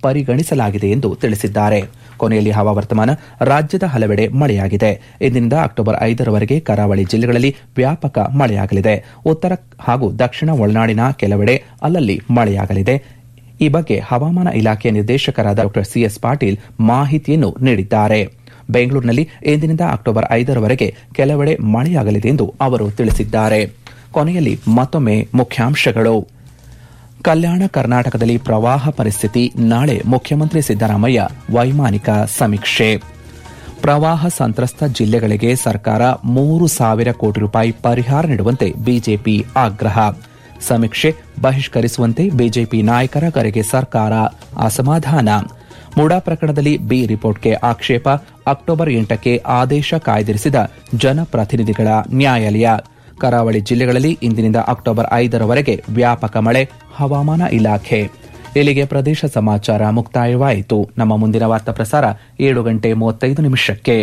ಪರಿಗಣಿಸಲಾಗಿದೆ ಎಂದು ತಿಳಿಸಿದ್ದಾರೆ ಕೊನೆಯಲ್ಲಿ ಹವಾವರ್ತಮಾನ ರಾಜ್ಯದ ಹಲವೆಡೆ ಮಳೆಯಾಗಿದೆ ಇಂದಿನಿಂದ ಅಕ್ಟೋಬರ್ ಐದರವರೆಗೆ ಕರಾವಳಿ ಜಿಲ್ಲೆಗಳಲ್ಲಿ ವ್ಯಾಪಕ ಮಳೆಯಾಗಲಿದೆ ಉತ್ತರ ಹಾಗೂ ದಕ್ಷಿಣ ಒಳನಾಡಿನ ಕೆಲವೆಡೆ ಅಲ್ಲಲ್ಲಿ ಮಳೆಯಾಗಲಿದೆ ಈ ಬಗ್ಗೆ ಹವಾಮಾನ ಇಲಾಖೆಯ ನಿರ್ದೇಶಕರಾದ ಡಾ ಸಿಎಸ್ ಪಾಟೀಲ್ ಮಾಹಿತಿಯನ್ನು ನೀಡಿದ್ದಾರೆ ಬೆಂಗಳೂರಿನಲ್ಲಿ ಇಂದಿನಿಂದ ಅಕ್ಟೋಬರ್ ಐದರವರೆಗೆ ಕೆಲವೆಡೆ ಮಳೆಯಾಗಲಿದೆ ಎಂದು ಅವರು ತಿಳಿಸಿದ್ದಾರೆ ಕೊನೆಯಲ್ಲಿ ಮತ್ತೊಮ್ಮೆ ಮುಖ್ಯಾಂಶಗಳು ಕಲ್ಯಾಣ ಕರ್ನಾಟಕದಲ್ಲಿ ಪ್ರವಾಹ ಪರಿಸ್ಥಿತಿ ನಾಳೆ ಮುಖ್ಯಮಂತ್ರಿ ಸಿದ್ದರಾಮಯ್ಯ ವೈಮಾನಿಕ ಸಮೀಕ್ಷೆ ಪ್ರವಾಹ ಸಂತ್ರಸ್ತ ಜಿಲ್ಲೆಗಳಿಗೆ ಸರ್ಕಾರ ಮೂರು ಸಾವಿರ ಕೋಟಿ ರೂಪಾಯಿ ಪರಿಹಾರ ನೀಡುವಂತೆ ಬಿಜೆಪಿ ಆಗ್ರಹ ಸಮೀಕ್ಷೆ ಬಹಿಷ್ಕರಿಸುವಂತೆ ಬಿಜೆಪಿ ನಾಯಕರ ಕರೆಗೆ ಸರ್ಕಾರ ಅಸಮಾಧಾನ ಮುಡಾ ಪ್ರಕರಣದಲ್ಲಿ ಬಿ ರಿಪೋರ್ಟ್ಗೆ ಆಕ್ಷೇಪ ಅಕ್ಟೋಬರ್ ಎಂಟಕ್ಕೆ ಆದೇಶ ಕಾಯ್ದಿರಿಸಿದ ಜನಪ್ರತಿನಿಧಿಗಳ ನ್ಯಾಯಾಲಯ ಕರಾವಳಿ ಜಿಲ್ಲೆಗಳಲ್ಲಿ ಇಂದಿನಿಂದ ಅಕ್ಟೋಬರ್ ಐದರವರೆಗೆ ವ್ಯಾಪಕ ಮಳೆ ಹವಾಮಾನ ಇಲಾಖೆ ಇಲ್ಲಿಗೆ ಪ್ರದೇಶ ಸಮಾಚಾರ ಮುಕ್ತಾಯವಾಯಿತು ನಮ್ಮ ಮುಂದಿನ ವಾರ್ತಾ ಪ್ರಸಾರ ಏಳು ಗಂಟೆ ಮೂವತ್ತೈದು ನಿಮಿಷಕ್ಕೆ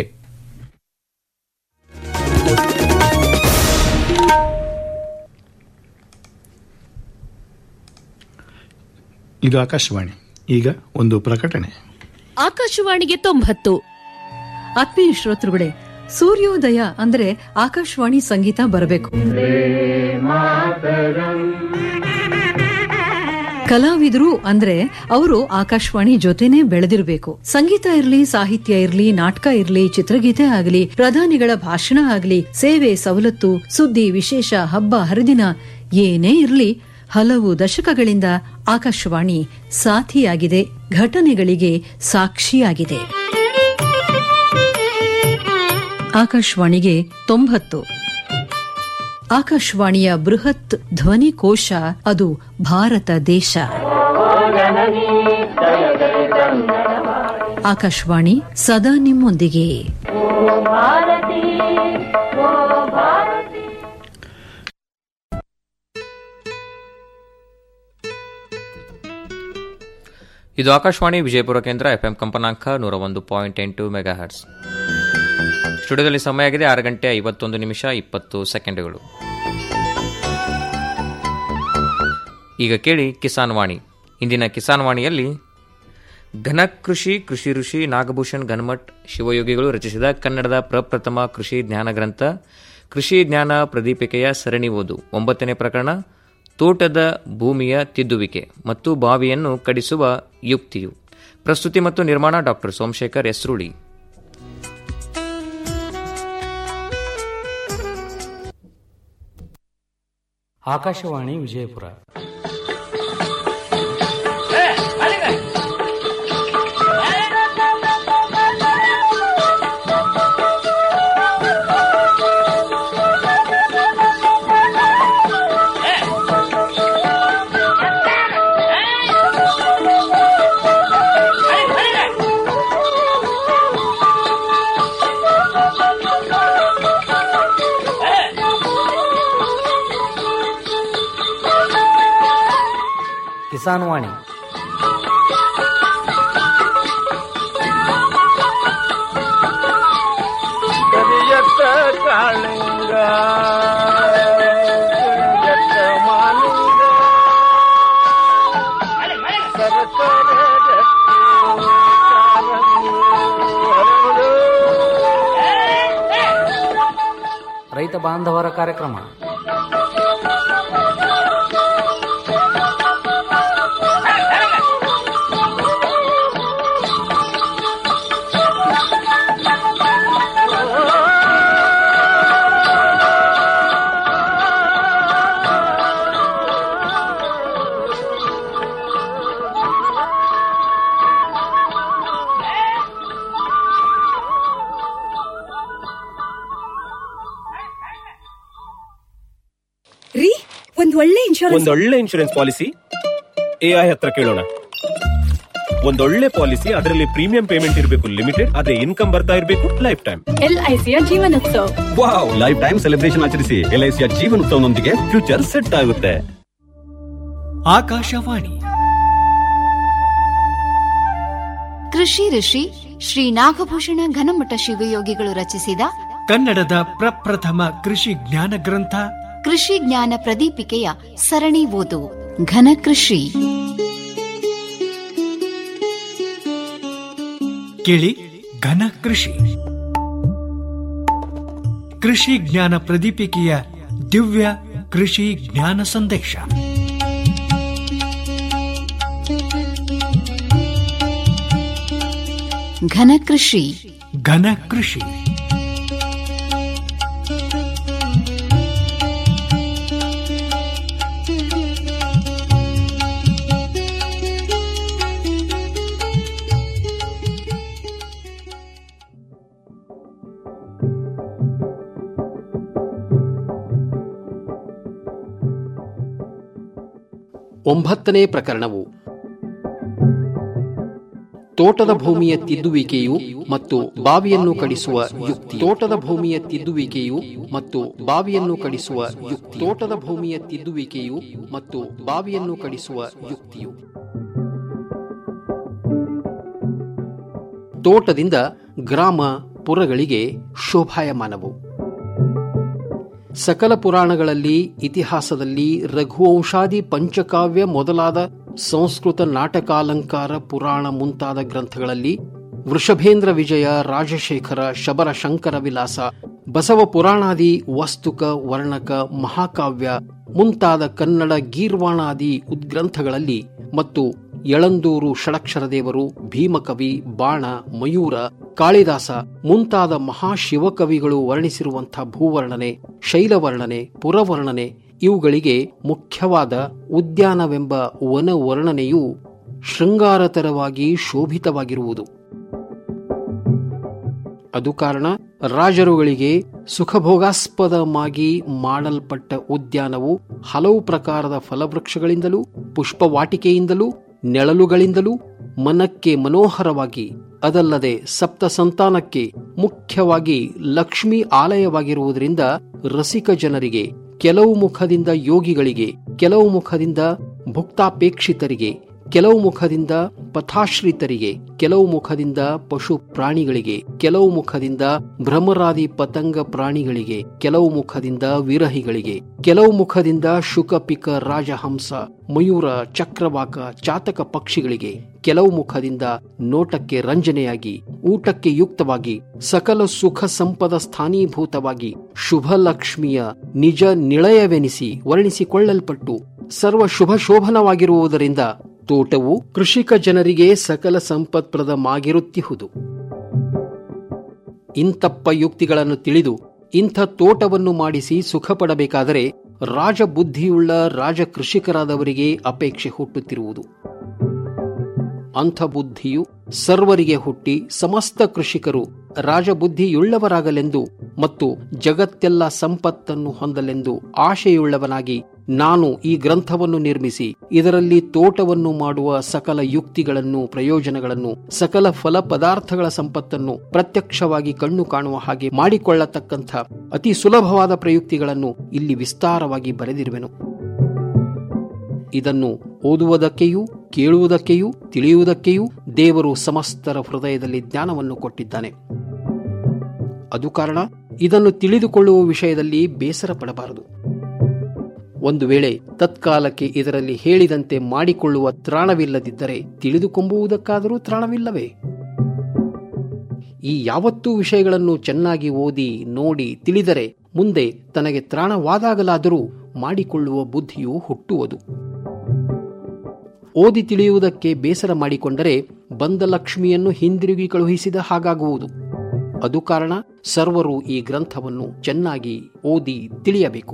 ಇದು ಆಕಾಶವಾಣಿ ಈಗ ಒಂದು ಪ್ರಕಟಣೆ ಆಕಾಶವಾಣಿಗೆ ತೊಂಬತ್ತು ಆತ್ಮೀಯ ಶ್ರೋತೃಗಳೇ ಸೂರ್ಯೋದಯ ಅಂದ್ರೆ ಆಕಾಶವಾಣಿ ಸಂಗೀತ ಬರಬೇಕು ಕಲಾವಿದರು ಅಂದ್ರೆ ಅವರು ಆಕಾಶವಾಣಿ ಜೊತೆನೆ ಬೆಳೆದಿರಬೇಕು ಸಂಗೀತ ಇರ್ಲಿ ಸಾಹಿತ್ಯ ಇರ್ಲಿ ನಾಟಕ ಇರ್ಲಿ ಚಿತ್ರಗೀತೆ ಆಗಲಿ ಪ್ರಧಾನಿಗಳ ಭಾಷಣ ಆಗಲಿ ಸೇವೆ ಸವಲತ್ತು ಸುದ್ದಿ ವಿಶೇಷ ಹಬ್ಬ ಹರಿದಿನ ಏನೇ ಇರ್ಲಿ ಹಲವು ದಶಕಗಳಿಂದ ಆಕಾಶವಾಣಿ ಸಾಥಿಯಾಗಿದೆ ಘಟನೆಗಳಿಗೆ ಸಾಕ್ಷಿಯಾಗಿದೆ ಆಕಾಶವಾಣಿಗೆ ತೊಂಬತ್ತು ಆಕಾಶವಾಣಿಯ ಬೃಹತ್ ಧ್ವನಿಕೋಶ ಅದು ಭಾರತ ದೇಶ ಆಕಾಶವಾಣಿ ಸದಾ ನಿಮ್ಮೊಂದಿಗೆ ಇದು ಆಕಾಶವಾಣಿ ವಿಜಯಪುರ ಕೇಂದ್ರ ಎಫ್ಎಂ ಕಂಪನಾಂಕ ನೂರ ಒಂದು ಪಾಯಿಂಟ್ ಎಂಟು ಮೆಗಾ ಹರ್ಟ್ಸ್ ಸ್ಟುಡಿಯೋದಲ್ಲಿ ಸಮಯ ಆಗಿದೆ ಆರು ಗಂಟೆ ಐವತ್ತೊಂದು ನಿಮಿಷ ಇಪ್ಪತ್ತು ಸೆಕೆಂಡುಗಳು ಈಗ ಕೇಳಿ ಕಿಸಾನ್ ವಾಣಿ ಇಂದಿನ ಕಿಸಾನ್ ವಾಣಿಯಲ್ಲಿ ಘನ ಕೃಷಿ ಕೃಷಿ ಋಷಿ ನಾಗಭೂಷಣ್ ಘನಮಠ್ ಶಿವಯೋಗಿಗಳು ರಚಿಸಿದ ಕನ್ನಡದ ಪ್ರಪ್ರಥಮ ಕೃಷಿ ಜ್ಞಾನ ಗ್ರಂಥ ಕೃಷಿ ಜ್ಞಾನ ಪ್ರದೀಪಿಕೆಯ ಸರಣಿ ಓದು ಒಂಬತ್ತನೇ ಪ್ರಕರಣ ತೋಟದ ಭೂಮಿಯ ತಿದ್ದುವಿಕೆ ಮತ್ತು ಬಾವಿಯನ್ನು ಕಡಿಸುವ ಯುಕ್ತಿಯು ಪ್ರಸ್ತುತಿ ಮತ್ತು ನಿರ್ಮಾಣ ಡಾಕ್ಟರ್ ಸೋಮಶೇಖರ್ ಎಸ್ರುಳಿ ಆಕಾಶವಾಣಿ ವಿಜಯಪುರ ಕಿಸಾನ್ ವಾಣಿ ಕರಿಯತ್ತ ಕಾಳಿಂಗ ಕರಿಯತ್ತ ಮಾಲಿಂಗ ಸರಸರ ರಕ್ತಿ ಕಾರಂಗಿ ಹರಡು. ರೈತ ಬಾಂಧವರ ಕಾರ್ಯಕ್ರಮ ರೀ ಒಂದ್ ಒಳ್ಳೆ ಇನ್ಶೂರೆನ್ಸ್ ಒಂದೊಳ್ಳೆ ಇನ್ಶೂರೆನ್ಸ್ ಪಾಲಿಸಿ ಎಐ ಹತ್ರ ಕೇಳೋಣ ಒಂದೊಳ್ಳೆ ಪಾಲಿಸಿ ಅದರಲ್ಲಿ ಪ್ರೀಮಿಯಂ ಪೇಮೆಂಟ್ ಇರಬೇಕು ಲಿಮಿಟೆಡ್ ಅದೇ ಇನ್ಕಮ್ ಬರ್ತಾ ಇರಬೇಕು ಲೈಫ್ ಟೈಮ್ ಎಲ್ಐಸಿಯ Jeevanotsav wow life time celebration ಆಚರಿಸಿ ಎಲ್ಐಸಿಯ ಜೀವನ ಉತ್ಸವನೊಂದಿಗೆ ಫ್ಯೂಚರ್ ಸೆಟ್ ಆಗುತ್ತೆ ಆಕಾಶವಾಣಿ ಕೃಷಿ ಋಷಿ ಶ್ರೀ ನಾಗಭೂಷಣ ಘನಮಠ ಶಿವಯೋಗಿಗಳು ರಚಿಸಿದ ಕನ್ನಡದ ಪ್ರಪ್ರಥಮ ಕೃಷಿ ಜ್ಞಾನ ಗ್ರಂಥ ಕೃಷಿ ಜ್ಞಾನ ಪ್ರದೀಪಿಕೆಯ ಸರಣಿ ಓದು ಘನ ಕೃಷಿ ಕೇಳಿ ಘನ ಕೃಷಿ ಕೃಷಿ ಜ್ಞಾನ ಪ್ರದೀಪಿಕೆಯ ದಿವ್ಯ ಕೃಷಿ ಜ್ಞಾನ ಸಂದೇಶ ಘನ ಕೃಷಿ ಘನ ಕೃಷಿ ಒಂಬತ್ತನೇ ಪ್ರಕರಣವು ತೋಟದ ಭೂಮಿಯ ತಿದ್ದುವಿಕೆಯು ಮತ್ತು ಬಾವಿಯನ್ನು ಕಡಿಸುವ ಯುಕ್ತಿ ತೋಟದ ಭೂಮಿಯ ತಿದ್ದುವಿಕೆಯು ಮತ್ತು ಬಾವಿಯನ್ನು ಕಡಿಸುವ ಯುಕ್ತಿ ತೋಟದ ಭೂಮಿಯ ತಿದ್ದುವಿಕೆಯು ಮತ್ತು ಬಾವಿಯನ್ನು ಕಡಿಸುವ ಯುಕ್ತಿಯು ತೋಟದಿಂದ ಗ್ರಾಮ ಪುರಗಳಿಗೆ ಶೋಭಾಯಮಾನವು ಸಕಲ ಪುರಾಣಗಳಲ್ಲಿ ಇತಿಹಾಸದಲ್ಲಿ ರಘುವಂಶಾದಿ ಪಂಚಕಾವ್ಯ ಮೊದಲಾದ ಸಂಸ್ಕೃತ ನಾಟಕಾಲಂಕಾರ ಪುರಾಣ ಮುಂತಾದ ಗ್ರಂಥಗಳಲ್ಲಿ ವೃಷಭೇಂದ್ರ ವಿಜಯ ರಾಜಶೇಖರ ಶಬರ ಶಂಕರ ವಿಲಾಸ ಬಸವ ಪುರಾಣಾದಿ ವಸ್ತುಕ ವರ್ಣಕ ಮಹಾಕಾವ್ಯ ಮುಂತಾದ ಕನ್ನಡ ಗೀರ್ವಾಣಾದಿ ಉದ್ಗ್ರಂಥಗಳಲ್ಲಿ ಮತ್ತು ಯಳಂದೂರು ಷಡಕ್ಷರ ದೇವರು ಭೀಮಕವಿ ಬಾಣ ಮಯೂರ ಕಾಳಿದಾಸ ಮುಂತಾದ ಮಹಾಶಿವಕವಿಗಳು ವರ್ಣಿಸಿರುವಂಥ ಭೂವರ್ಣನೆ ಶೈಲವರ್ಣನೆ ಪುರವರ್ಣನೆ ಇವುಗಳಿಗೆ ಮುಖ್ಯವಾದ ಉದ್ಯಾನವೆಂಬ ವನ ವರ್ಣನೆಯು ಶೃಂಗಾರತರವಾಗಿ ಶೋಭಿತವಾಗಿರುವುದು ಅದು ಕಾರಣ ರಾಜರುಗಳಿಗೆ ಸುಖಭೋಗಾಸ್ಪದವಾಗಿ ಮಾಡಲ್ಪಟ್ಟ ಉದ್ಯಾನವು ಹಲವು ಪ್ರಕಾರದ ಫಲವೃಕ್ಷಗಳಿಂದಲೂ ಪುಷ್ಪವಾಟಿಕೆಯಿಂದಲೂ ನೆಳಲುಗಳಿಂದಲೂ ಮನಕ್ಕೆ ಮನೋಹರವಾಗಿ ಅದಲ್ಲದೆ ಸಪ್ತ ಸಂತಾನಕ್ಕೆ ಮುಖ್ಯವಾಗಿ ಲಕ್ಷ್ಮಿ ಆಲಯವಾಗಿರುವುದರಿಂದ ರಸಿಕ ಜನರಿಗೆ ಕೆಲವು ಮುಖದಿಂದ ಯೋಗಿಗಳಿಗೆ ಕೆಲವು ಮುಖದಿಂದ ಭುಕ್ತಾಪೇಕ್ಷಿತರಿಗೆ ಕೆಲವು ಮುಖದಿಂದ ಪಥಾಶ್ರಿತರಿಗೆ ಕೆಲವು ಮುಖದಿಂದ ಪಶು ಪ್ರಾಣಿಗಳಿಗೆ ಕೆಲವು ಮುಖದಿಂದ ಭ್ರಮರಾದಿ ಪತಂಗ ಪ್ರಾಣಿಗಳಿಗೆ ಕೆಲವು ಮುಖದಿಂದ ವಿರಹಿಗಳಿಗೆ ಕೆಲವು ಮುಖದಿಂದ ಶುಕಪಿಕ ರಾಜಹಂಸ ಮಯೂರ ಚಕ್ರವಾಕ ಚಾತಕ ಪಕ್ಷಿಗಳಿಗೆ ಕೆಲವು ಮುಖದಿಂದ ನೋಟಕ್ಕೆ ರಂಜನೆಯಾಗಿ ಊಟಕ್ಕೆ ಯುಕ್ತವಾಗಿ ಸಕಲ ಸುಖ ಸಂಪದ ಸ್ಥಾನೀಭೂತವಾಗಿ ಶುಭಲಕ್ಷ್ಮಿಯ ನಿಜ ನಿಳಯವೆನಿಸಿ ವರ್ಣಿಸಿಕೊಳ್ಳಲ್ಪಟ್ಟು ಸರ್ವ ಶುಭ ಶೋಭನವಾಗಿರುವುದರಿಂದ ತೋಟವು ಕೃಷಿಕ ಜನರಿಗೆ ಸಕಲ ಸಂಪತ್ಪ್ರದಮಾಗಿರುತ್ತಿಹುದು ಇಂತಪ್ಪ ಯುಕ್ತಿಗಳನ್ನು ತಿಳಿದು ಇಂಥ ತೋಟವನ್ನು ಮಾಡಿಸಿ ಸುಖ ಪಡಬೇಕಾದರೆ ರಾಜಬುದ್ಧಿಯುಳ್ಳ ರಾಜ ಕೃಷಿಕರಾದವರಿಗೆ ಅಪೇಕ್ಷೆ ಹುಟ್ಟುತ್ತಿರುವುದು ಅಂಥ ಬುದ್ಧಿಯು ಸರ್ವರಿಗೆ ಹುಟ್ಟಿ ಸಮಸ್ತ ಕೃಷಿಕರು ರಾಜಬುದ್ಧಿಯುಳ್ಳವರಾಗಲೆಂದು ಮತ್ತು ಜಗತ್ತೆಲ್ಲ ಸಂಪತ್ತನ್ನು ಹೊಂದಲೆಂದು ಆಶೆಯುಳ್ಳವನಾಗಿ ನಾನು ಈ ಗ್ರಂಥವನ್ನು ನಿರ್ಮಿಸಿ ಇದರಲ್ಲಿ ತೋಟವನ್ನು ಮಾಡುವ ಸಕಲ ಯುಕ್ತಿಗಳನ್ನು ಪ್ರಯೋಜನಗಳನ್ನು ಸಕಲ ಫಲ ಪದಾರ್ಥಗಳ ಸಂಪತ್ತನ್ನು ಪ್ರತ್ಯಕ್ಷವಾಗಿ ಕಣ್ಣು ಕಾಣುವ ಹಾಗೆ ಮಾಡಿಕೊಳ್ಳತಕ್ಕಂಥ ಅತಿ ಸುಲಭವಾದ ಪ್ರಯುಕ್ತಿಗಳನ್ನು ಇಲ್ಲಿ ವಿಸ್ತಾರವಾಗಿ ಬರೆದಿರುವೆನು ಇದನ್ನು ಓದುವುದಕ್ಕೆಯೂ ಕೇಳುವುದಕ್ಕೆಯೂ ತಿಳಿಯುವುದಕ್ಕೆಯೂ ದೇವರು ಸಮಸ್ತರ ಹೃದಯದಲ್ಲಿ ಜ್ಞಾನವನ್ನು ಕೊಟ್ಟಿದ್ದಾನೆ ಅದು ಕಾರಣ ಇದನ್ನು ತಿಳಿದುಕೊಳ್ಳುವ ವಿಷಯದಲ್ಲಿ ಬೇಸರ ಪಡಬಾರದು ಒಂದು ವೇಳೆ ತತ್ಕಾಲಕ್ಕೆ ಇದರಲ್ಲಿ ಹೇಳಿದಂತೆ ಮಾಡಿಕೊಳ್ಳುವ ತ್ರಾಣವಿಲ್ಲದಿದ್ದರೆ ತಿಳಿದುಕೊಂಬುವುದಕ್ಕಾದರೂ ತ್ರಾಣವಿಲ್ಲವೇ ಈ ಯಾವತ್ತೂ ವಿಷಯಗಳನ್ನು ಚೆನ್ನಾಗಿ ಓದಿ ನೋಡಿ ತಿಳಿದರೆ ಮುಂದೆ ತನಗೆ ತ್ರಾಣವಾದಾಗಲಾದರೂ ಮಾಡಿಕೊಳ್ಳುವ ಬುದ್ಧಿಯು ಹುಟ್ಟುವುದು ಓದಿ ತಿಳಿಯುವುದಕ್ಕೆ ಬೇಸರ ಮಾಡಿಕೊಂಡರೆ ಬಂದ ಲಕ್ಷ್ಮಿಯನ್ನು ಹಿಂದಿರುಗಿ ಕಳುಹಿಸಿದ ಹಾಗಾಗುವುದು ಅದು ಕಾರಣ ಸರ್ವರು ಈ ಗ್ರಂಥವನ್ನು ಚೆನ್ನಾಗಿ ಓದಿ ತಿಳಿಯಬೇಕು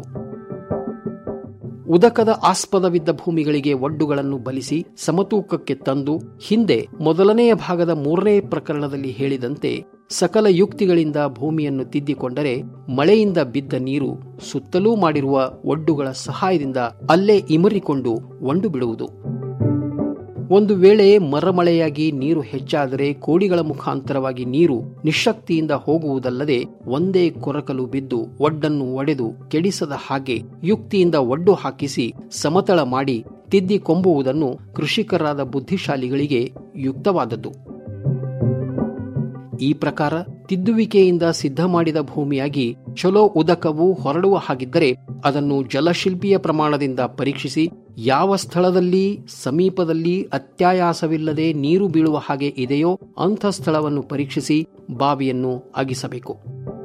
ಉದಕದ ಆಸ್ಪದವಿದ್ದ ಭೂಮಿಗಳಿಗೆ ಒಡ್ಡುಗಳನ್ನು ಬಲಿಸಿ ಸಮತೂಕಕ್ಕೆ ತಂದು ಹಿಂದೆ ಮೊದಲನೆಯ ಭಾಗದ ಮೂರನೇ ಪ್ರಕರಣದಲ್ಲಿ ಹೇಳಿದಂತೆ ಸಕಲ ಯುಕ್ತಿಗಳಿಂದ ಭೂಮಿಯನ್ನು ತಿದ್ದಿಕೊಂಡರೆ ಮಳೆಯಿಂದ ಬಿದ್ದ ನೀರು ಸುತ್ತಲೂ ಮಾಡಿರುವ ಒಡ್ಡುಗಳ ಸಹಾಯದಿಂದ ಅಲ್ಲೇ ಇಮರಿಕೊಂಡು ಒಂಡು ಬಿಡುವುದು ಒಂದು ವೇಳೆ ಮರಮಳೆಯಾಗಿ ನೀರು ಹೆಚ್ಚಾದರೆ ಕೋಡಿಗಳ ಮುಖಾಂತರವಾಗಿ ನೀರು ನಿಶಕ್ತಿಯಿಂದ ಹೋಗುವುದಲ್ಲದೆ ಒಂದೇ ಕೊರಕಲು ಬಿದ್ದು ಒಡ್ಡನ್ನು ಒಡೆದು ಕೆಡಿಸದ ಹಾಗೆ ಯುಕ್ತಿಯಿಂದ ಒಡ್ಡು ಹಾಕಿಸಿ ಸಮತಳ ಮಾಡಿ ತಿದ್ದಿ ಕೊಂಬುವುದನ್ನು ಕೃಷಿಕರಾದ ಬುದ್ಧಿಶಾಲಿಗಳಿಗೆ ಯುಕ್ತವಾದದ್ದು ಈ ಪ್ರಕಾರ ತಿದ್ದುವಿಕೆಯಿಂದ ಸಿದ್ಧ ಮಾಡಿದ ಭೂಮಿಯಾಗಿ ಚಲೋ ಉದಕವು ಹೊರಡುವ ಹಾಗಿದ್ದರೆ ಅದನ್ನು ಜಲಶಿಲ್ಪಿಯ ಪ್ರಮಾಣದಿಂದ ಪರೀಕ್ಷಿಸಿ ಯಾವ ಸ್ಥಳದಲ್ಲಿ ಸಮೀಪದಲ್ಲಿ ಅತ್ಯಾಯಾಸವಿಲ್ಲದೆ ನೀರು ಬೀಳುವ ಹಾಗೆ ಇದೆಯೋ ಅಂಥ ಸ್ಥಳವನ್ನು ಪರೀಕ್ಷಿಸಿ ಬಾವಿಯನ್ನು ಅಗಿಸಬೇಕು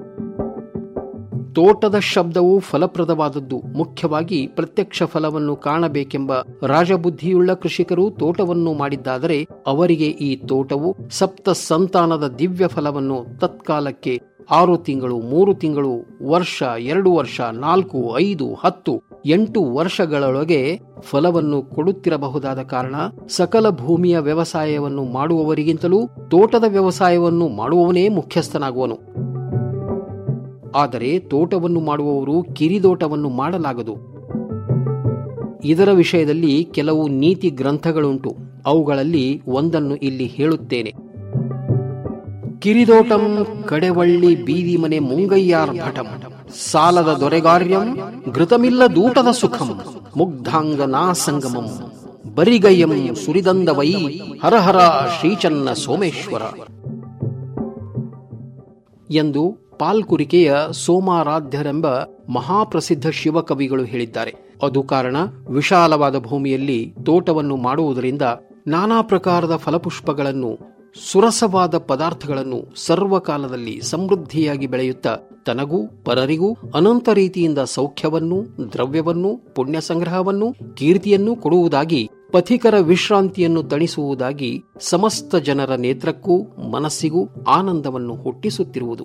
ತೋಟದ ಶಬ್ದವು ಫಲಪ್ರದವಾದದ್ದು ಮುಖ್ಯವಾಗಿ ಪ್ರತ್ಯಕ್ಷ ಫಲವನ್ನು ಕಾಣಬೇಕೆಂಬ ರಾಜಬುದ್ಧಿಯುಳ್ಳ ಕೃಷಿಕರು ತೋಟವನ್ನು ಮಾಡಿದ್ದಾದರೆ ಅವರಿಗೆ ಈ ತೋಟವು ಸಪ್ತ ಸಂತಾನದ ದಿವ್ಯ ಫಲವನ್ನು ತತ್ಕಾಲಕ್ಕೆ ಆರು ತಿಂಗಳು ಮೂರು ತಿಂಗಳು ವರ್ಷ ಎರಡು ವರ್ಷ ನಾಲ್ಕು ಐದು ಹತ್ತು ಎಂಟು ವರ್ಷಗಳೊಳಗೆ ಫಲವನ್ನು ಕೊಡುತ್ತಿರಬಹುದಾದ ಕಾರಣ ಸಕಲ ಭೂಮಿಯ ವ್ಯವಸಾಯವನ್ನು ಮಾಡುವವರಿಗಿಂತಲೂ ತೋಟದ ವ್ಯವಸಾಯವನ್ನು ಮಾಡುವವನೇ ಮುಖ್ಯಸ್ಥನಾಗುವನು ಆದರೆ ತೋಟವನ್ನು ಮಾಡುವವರು ಕಿರಿದೋಟವನ್ನು ಮಾಡಲಾಗದು ಇದರ ವಿಷಯದಲ್ಲಿ ಕೆಲವು ನೀತಿ ಗ್ರಂಥಗಳುಂಟು ಅವುಗಳಲ್ಲಿ ಒಂದನ್ನು ಇಲ್ಲಿ ಹೇಳುತ್ತೇನೆ ಕಿರಿದೋಟಂ ಕಡೆವಳ್ಳಿ ಬೀದಿ ಮನೆ ಮುಂಗಯ್ಯಾರ್ ಭಟಂ ಸಾಲದ ದೊರೆಗಾರ್ಯಂ ಘೃತಮಿಲ್ಲ ದೂಟದ ಸುಖಂ ಮುಗ್ಧಾಂಗ ನಾ ಸಂಗಮಂ ಬರಿಗಯ್ಯಂ ಸುರಿದಂದವೈ ಹರಹರ ಶ್ರೀಚನ್ನ ಸೋಮೇಶ್ವರ ಎಂದು ಪಾಲ್ಕುರಿಕೆಯ ಸೋಮಾರಾಧ್ಯರೆಂಬ ಮಹಾಪ್ರಸಿದ್ಧ ಶಿವಕವಿಗಳು ಹೇಳಿದ್ದಾರೆ ಅದು ಕಾರಣ ವಿಶಾಲವಾದ ಭೂಮಿಯಲ್ಲಿ ತೋಟವನ್ನು ಮಾಡುವುದರಿಂದ ನಾನಾ ಪ್ರಕಾರದ ಫಲಪುಷ್ಪಗಳನ್ನು ಸುರಸವಾದ ಪದಾರ್ಥಗಳನ್ನು ಸರ್ವಕಾಲದಲ್ಲಿ ಸಮೃದ್ಧಿಯಾಗಿ ಬೆಳೆಯುತ್ತಾ ತನಗೂ ಪರರಿಗೂ ಅನಂತ ರೀತಿಯಿಂದ ಸೌಖ್ಯವನ್ನು ದ್ರವ್ಯವನ್ನು ಪುಣ್ಯ ಸಂಗ್ರಹವನ್ನು ಕೀರ್ತಿಯನ್ನು ಕೊಡುವುದಾಗಿ ಪಥಿಕರ ವಿಶ್ರಾಂತಿಯನ್ನು ತಣಿಸುವುದಾಗಿ ಸಮಸ್ತ ಜನರ ನೇತ್ರಕ್ಕೂ ಮನಸ್ಸಿಗೂ ಆನಂದವನ್ನು ಹುಟ್ಟಿಸುತ್ತಿರುವುದು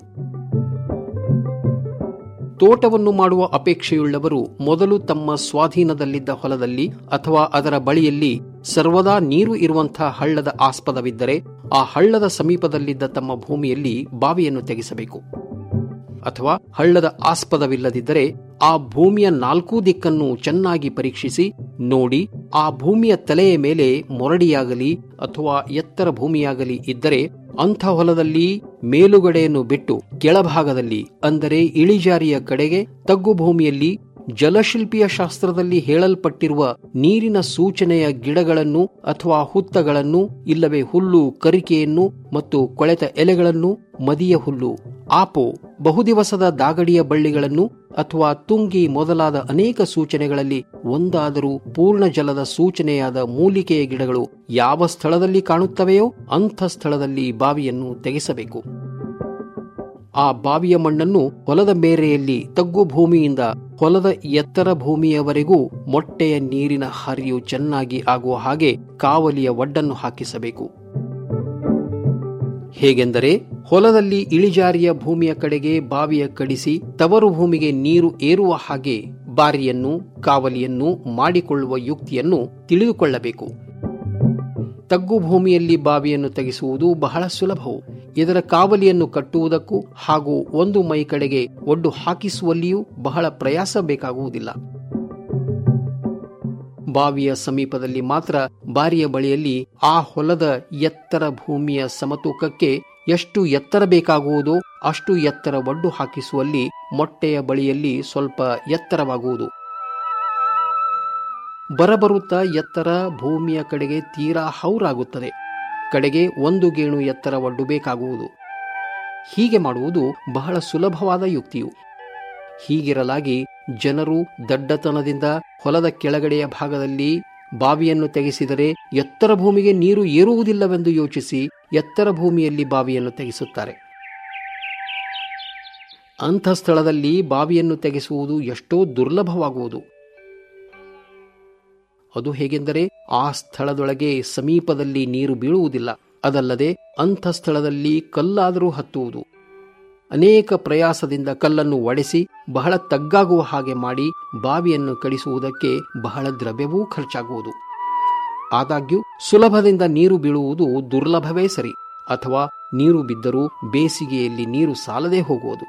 ತೋಟವನ್ನು ಮಾಡುವ ಅಪೇಕ್ಷೆಯುಳ್ಳವರು ಮೊದಲು ತಮ್ಮ ಸ್ವಾಧೀನದಲ್ಲಿದ್ದ ಹೊಲದಲ್ಲಿ ಅಥವಾ ಅದರ ಬಳಿಯಲ್ಲಿ ಸರ್ವದಾ ನೀರು ಇರುವಂತಹ ಹಳ್ಳದ ಆಸ್ಪದವಿದ್ದರೆ ಆ ಹಳ್ಳದ ಸಮೀಪದಲ್ಲಿದ್ದ ತಮ್ಮ ಭೂಮಿಯಲ್ಲಿ ಬಾವಿಯನ್ನು ತೆಗೆಸಬೇಕು ಅಥವಾ ಹಳ್ಳದ ಆಸ್ಪದವಿಲ್ಲದಿದ್ದರೆ ಆ ಭೂಮಿಯ ನಾಲ್ಕೂ ದಿಕ್ಕನ್ನು ಚೆನ್ನಾಗಿ ಪರೀಕ್ಷಿಸಿ ನೋಡಿ ಆ ಭೂಮಿಯ ತಲೆಯ ಮೇಲೆ ಮೊರಡಿಯಾಗಲಿ ಅಥವಾ ಎತ್ತರ ಭೂಮಿಯಾಗಲಿ ಇದ್ದರೆ ಅಂಥ ಹೊಲದಲ್ಲಿ ಮೇಲುಗಡೆಯನ್ನು ಬಿಟ್ಟು ಕೆಳಭಾಗದಲ್ಲಿ ಅಂದರೆ ಇಳಿಜಾರಿಯ ಕಡೆಗೆ ತಗ್ಗು ಭೂಮಿಯಲ್ಲಿ ಜಲಶಿಲ್ಪಿಯ ಶಾಸ್ತ್ರದಲ್ಲಿ ಹೇಳಲ್ಪಟ್ಟಿರುವ ನೀರಿನ ಸೂಚನೆಯ ಗಿಡಗಳನ್ನು ಅಥವಾ ಹುತ್ತಗಳನ್ನು ಇಲ್ಲವೇ ಹುಲ್ಲು ಕರಿಕೆಯನ್ನು ಮತ್ತು ಕೊಳೆತ ಎಲೆಗಳನ್ನು ಮದಿಯ ಹುಲ್ಲು ಆಪೋ ಬಹುದಿವಸದ ದಾಗಡಿಯ ಬಳ್ಳಿಗಳನ್ನು ಅಥವಾ ತುಂಗಿ ಮೊದಲಾದ ಅನೇಕ ಸೂಚನೆಗಳಲ್ಲಿ ಒಂದಾದರೂ ಪೂರ್ಣ ಜಲದ ಸೂಚನೆಯಾದ ಮೂಲಿಕೆಯ ಗಿಡಗಳು ಯಾವ ಸ್ಥಳದಲ್ಲಿ ಕಾಣುತ್ತವೆಯೋ ಅಂಥ ಸ್ಥಳದಲ್ಲಿ ಬಾವಿಯನ್ನು ತೆಗೆಸಬೇಕು ಆ ಬಾವಿಯ ಮಣ್ಣನ್ನು ಹೊಲದ ಮೇರೆಯಲ್ಲಿ ತಗ್ಗು ಭೂಮಿಯಿಂದ ಹೊಲದ ಎತ್ತರ ಭೂಮಿಯವರೆಗೂ ಮೊಟ್ಟೆಯ ನೀರಿನ ಹರಿಯು ಚೆನ್ನಾಗಿ ಆಗುವ ಹಾಗೆ ಕಾವಲಿಯ ಒಡ್ಡನ್ನು ಹಾಕಿಸಬೇಕು ಹೇಗೆಂದರೆ ಹೊಲದಲ್ಲಿ ಇಳಿಜಾರಿಯ ಭೂಮಿಯ ಕಡೆಗೆ ಬಾವಿಯ ಕಡಿಸಿ ತವರು ಭೂಮಿಗೆ ನೀರು ಏರುವ ಹಾಗೆ ಬಾರಿಯನ್ನು ಕಾವಲಿಯನ್ನು ಮಾಡಿಕೊಳ್ಳುವ ಯುಕ್ತಿಯನ್ನು ತಿಳಿದುಕೊಳ್ಳಬೇಕು ತಗ್ಗು ಭೂಮಿಯಲ್ಲಿ ಬಾವಿಯನ್ನು ತೆಗೆಸುವುದು ಬಹಳ ಸುಲಭವು ಇದರ ಕಾವಲಿಯನ್ನು ಕಟ್ಟುವುದಕ್ಕೂ ಹಾಗೂ ಒಂದು ಮೈ ಕಡೆಗೆ ಒಡ್ಡು ಹಾಕಿಸುವಲ್ಲಿಯೂ ಬಹಳ ಪ್ರಯಾಸ ಬೇಕಾಗುವುದಿಲ್ಲ ಬಾವಿಯ ಸಮೀಪದಲ್ಲಿ ಮಾತ್ರ ಬಾರಿಯ ಬಳಿಯಲ್ಲಿ ಆ ಹೊಲದ ಎತ್ತರ ಭೂಮಿಯ ಸಮತೂಕಕ್ಕೆ ಎಷ್ಟು ಎತ್ತರ ಬೇಕಾಗುವುದೋ ಅಷ್ಟು ಎತ್ತರ ಒಡ್ಡು ಹಾಕಿಸುವಲ್ಲಿ ಮೊಟ್ಟೆಯ ಬಳಿಯಲ್ಲಿ ಸ್ವಲ್ಪ ಎತ್ತರವಾಗುವುದು ಬರಬರುತ್ತಾ ಎತ್ತರ ಭೂಮಿಯ ಕಡೆಗೆ ತೀರಾ ಹೌರಾಗುತ್ತದೆ ಕಡೆಗೆ ಒಂದು ಗೇಣು ಎತ್ತರ ಒಡ್ಡು ಬೇಕಾಗುವುದು ಹೀಗೆ ಮಾಡುವುದು ಬಹಳ ಸುಲಭವಾದ ಯುಕ್ತಿಯು ಹೀಗಿರಲಾಗಿ ಜನರು ದಡ್ಡತನದಿಂದ ಹೊಲದ ಕೆಳಗಡೆಯ ಭಾಗದಲ್ಲಿ ಬಾವಿಯನ್ನು ತೆಗೆಸಿದರೆ ಎತ್ತರ ಭೂಮಿಗೆ ನೀರು ಏರುವುದಿಲ್ಲವೆಂದು ಯೋಚಿಸಿ ಎತ್ತರ ಭೂಮಿಯಲ್ಲಿ ಬಾವಿಯನ್ನು ತೆಗೆಸುತ್ತಾರೆ ಅಂಥ ಸ್ಥಳದಲ್ಲಿ ಬಾವಿಯನ್ನು ತೆಗೆಸುವುದು ಎಷ್ಟೋ ದುರ್ಲಭವಾಗುವುದು ಅದು ಹೇಗೆಂದರೆ ಆ ಸ್ಥಳದೊಳಗೆ ಸಮೀಪದಲ್ಲಿ ನೀರು ಬೀಳುವುದಿಲ್ಲ ಅದಲ್ಲದೆ ಅಂಥ ಸ್ಥಳದಲ್ಲಿ ಕಲ್ಲಾದರೂ ಹತ್ತುವುದು ಅನೇಕ ಪ್ರಯಾಸದಿಂದ ಕಲ್ಲನ್ನು ಒಡೆಸಿ ಬಹಳ ತಗ್ಗಾಗುವ ಹಾಗೆ ಮಾಡಿ ಬಾವಿಯನ್ನು ಕಡಿಸುವುದಕ್ಕೆ ಬಹಳ ದ್ರವ್ಯವೂ ಖರ್ಚಾಗುವುದು ಆದಾಗ್ಯೂ ಸುಲಭದಿಂದ ನೀರು ಬೀಳುವುದು ದುರ್ಲಭವೇ ಸರಿ ಅಥವಾ ನೀರು ಬಿದ್ದರೂ ಬೇಸಿಗೆಯಲ್ಲಿ ನೀರು ಸಾಲದೇ ಹೋಗುವುದು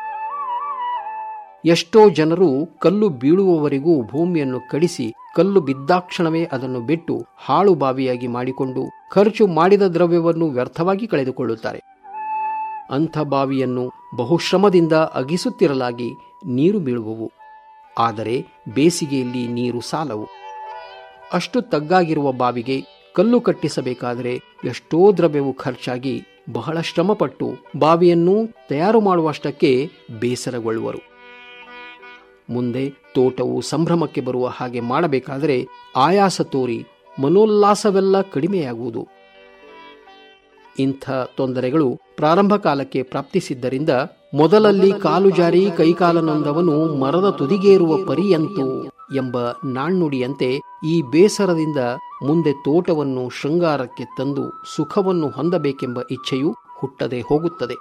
ಎಷ್ಟೋ ಜನರು ಕಲ್ಲು ಬೀಳುವವರೆಗೂ ಭೂಮಿಯನ್ನು ಕಡಿಸಿ ಕಲ್ಲು ಬಿದ್ದಾಕ್ಷಣವೇ ಅದನ್ನು ಬಿಟ್ಟು ಹಾಳು ಬಾವಿಯಾಗಿ ಮಾಡಿಕೊಂಡು ಖರ್ಚು ಮಾಡಿದ ದ್ರವ್ಯವನ್ನು ವ್ಯರ್ಥವಾಗಿ ಕಳೆದುಕೊಳ್ಳುತ್ತಾರೆ ಅಂಥ ಬಾವಿಯನ್ನು ಬಹುಶ್ರಮದಿಂದ ಅಗಿಸುತ್ತಿರಲಾಗಿ ನೀರು ಬೀಳುವವು ಆದರೆ ಬೇಸಿಗೆಯಲ್ಲಿ ನೀರು ಸಾಲವು ಅಷ್ಟು ತಗ್ಗಾಗಿರುವ ಬಾವಿಗೆ ಕಲ್ಲು ಕಟ್ಟಿಸಬೇಕಾದರೆ ಎಷ್ಟೋ ದ್ರವ್ಯವು ಖರ್ಚಾಗಿ ಬಹಳ ಶ್ರಮಪಟ್ಟು ಬಾವಿಯನ್ನು ತಯಾರು ಮಾಡುವಷ್ಟಕ್ಕೆ ಬೇಸರಗೊಳ್ಳುವರು ಮುಂದೆ ತೋಟವು ಸಂಭ್ರಮಕ್ಕೆ ಬರುವ ಹಾಗೆ ಮಾಡಬೇಕಾದರೆ ಆಯಾಸ ತೋರಿ ಮನೋಲ್ಲಾಸವೆಲ್ಲ ಕಡಿಮೆಯಾಗುವುದು ಇಂಥ ತೊಂದರೆಗಳು ಪ್ರಾರಂಭ ಕಾಲಕ್ಕೆ ಪ್ರಾಪ್ತಿಸಿದ್ದರಿಂದ ಮೊದಲಲ್ಲಿ ಕಾಲು ಜಾರಿ ಕೈಕಾಲನೊಂದವನು ಮರದ ತುದಿಗೇರುವ ಪರಿಯಂತು ಎಂಬ ನಾಣ್ಣುಡಿಯಂತೆ ಈ ಬೇಸರದಿಂದ ಮುಂದೆ ತೋಟವನ್ನು ಶೃಂಗಾರಕ್ಕೆ ತಂದು ಸುಖವನ್ನು ಹೊಂದಬೇಕೆಂಬ ಇಚ್ಛೆಯು ಹುಟ್ಟದೆ ಹೋಗುತ್ತದೆ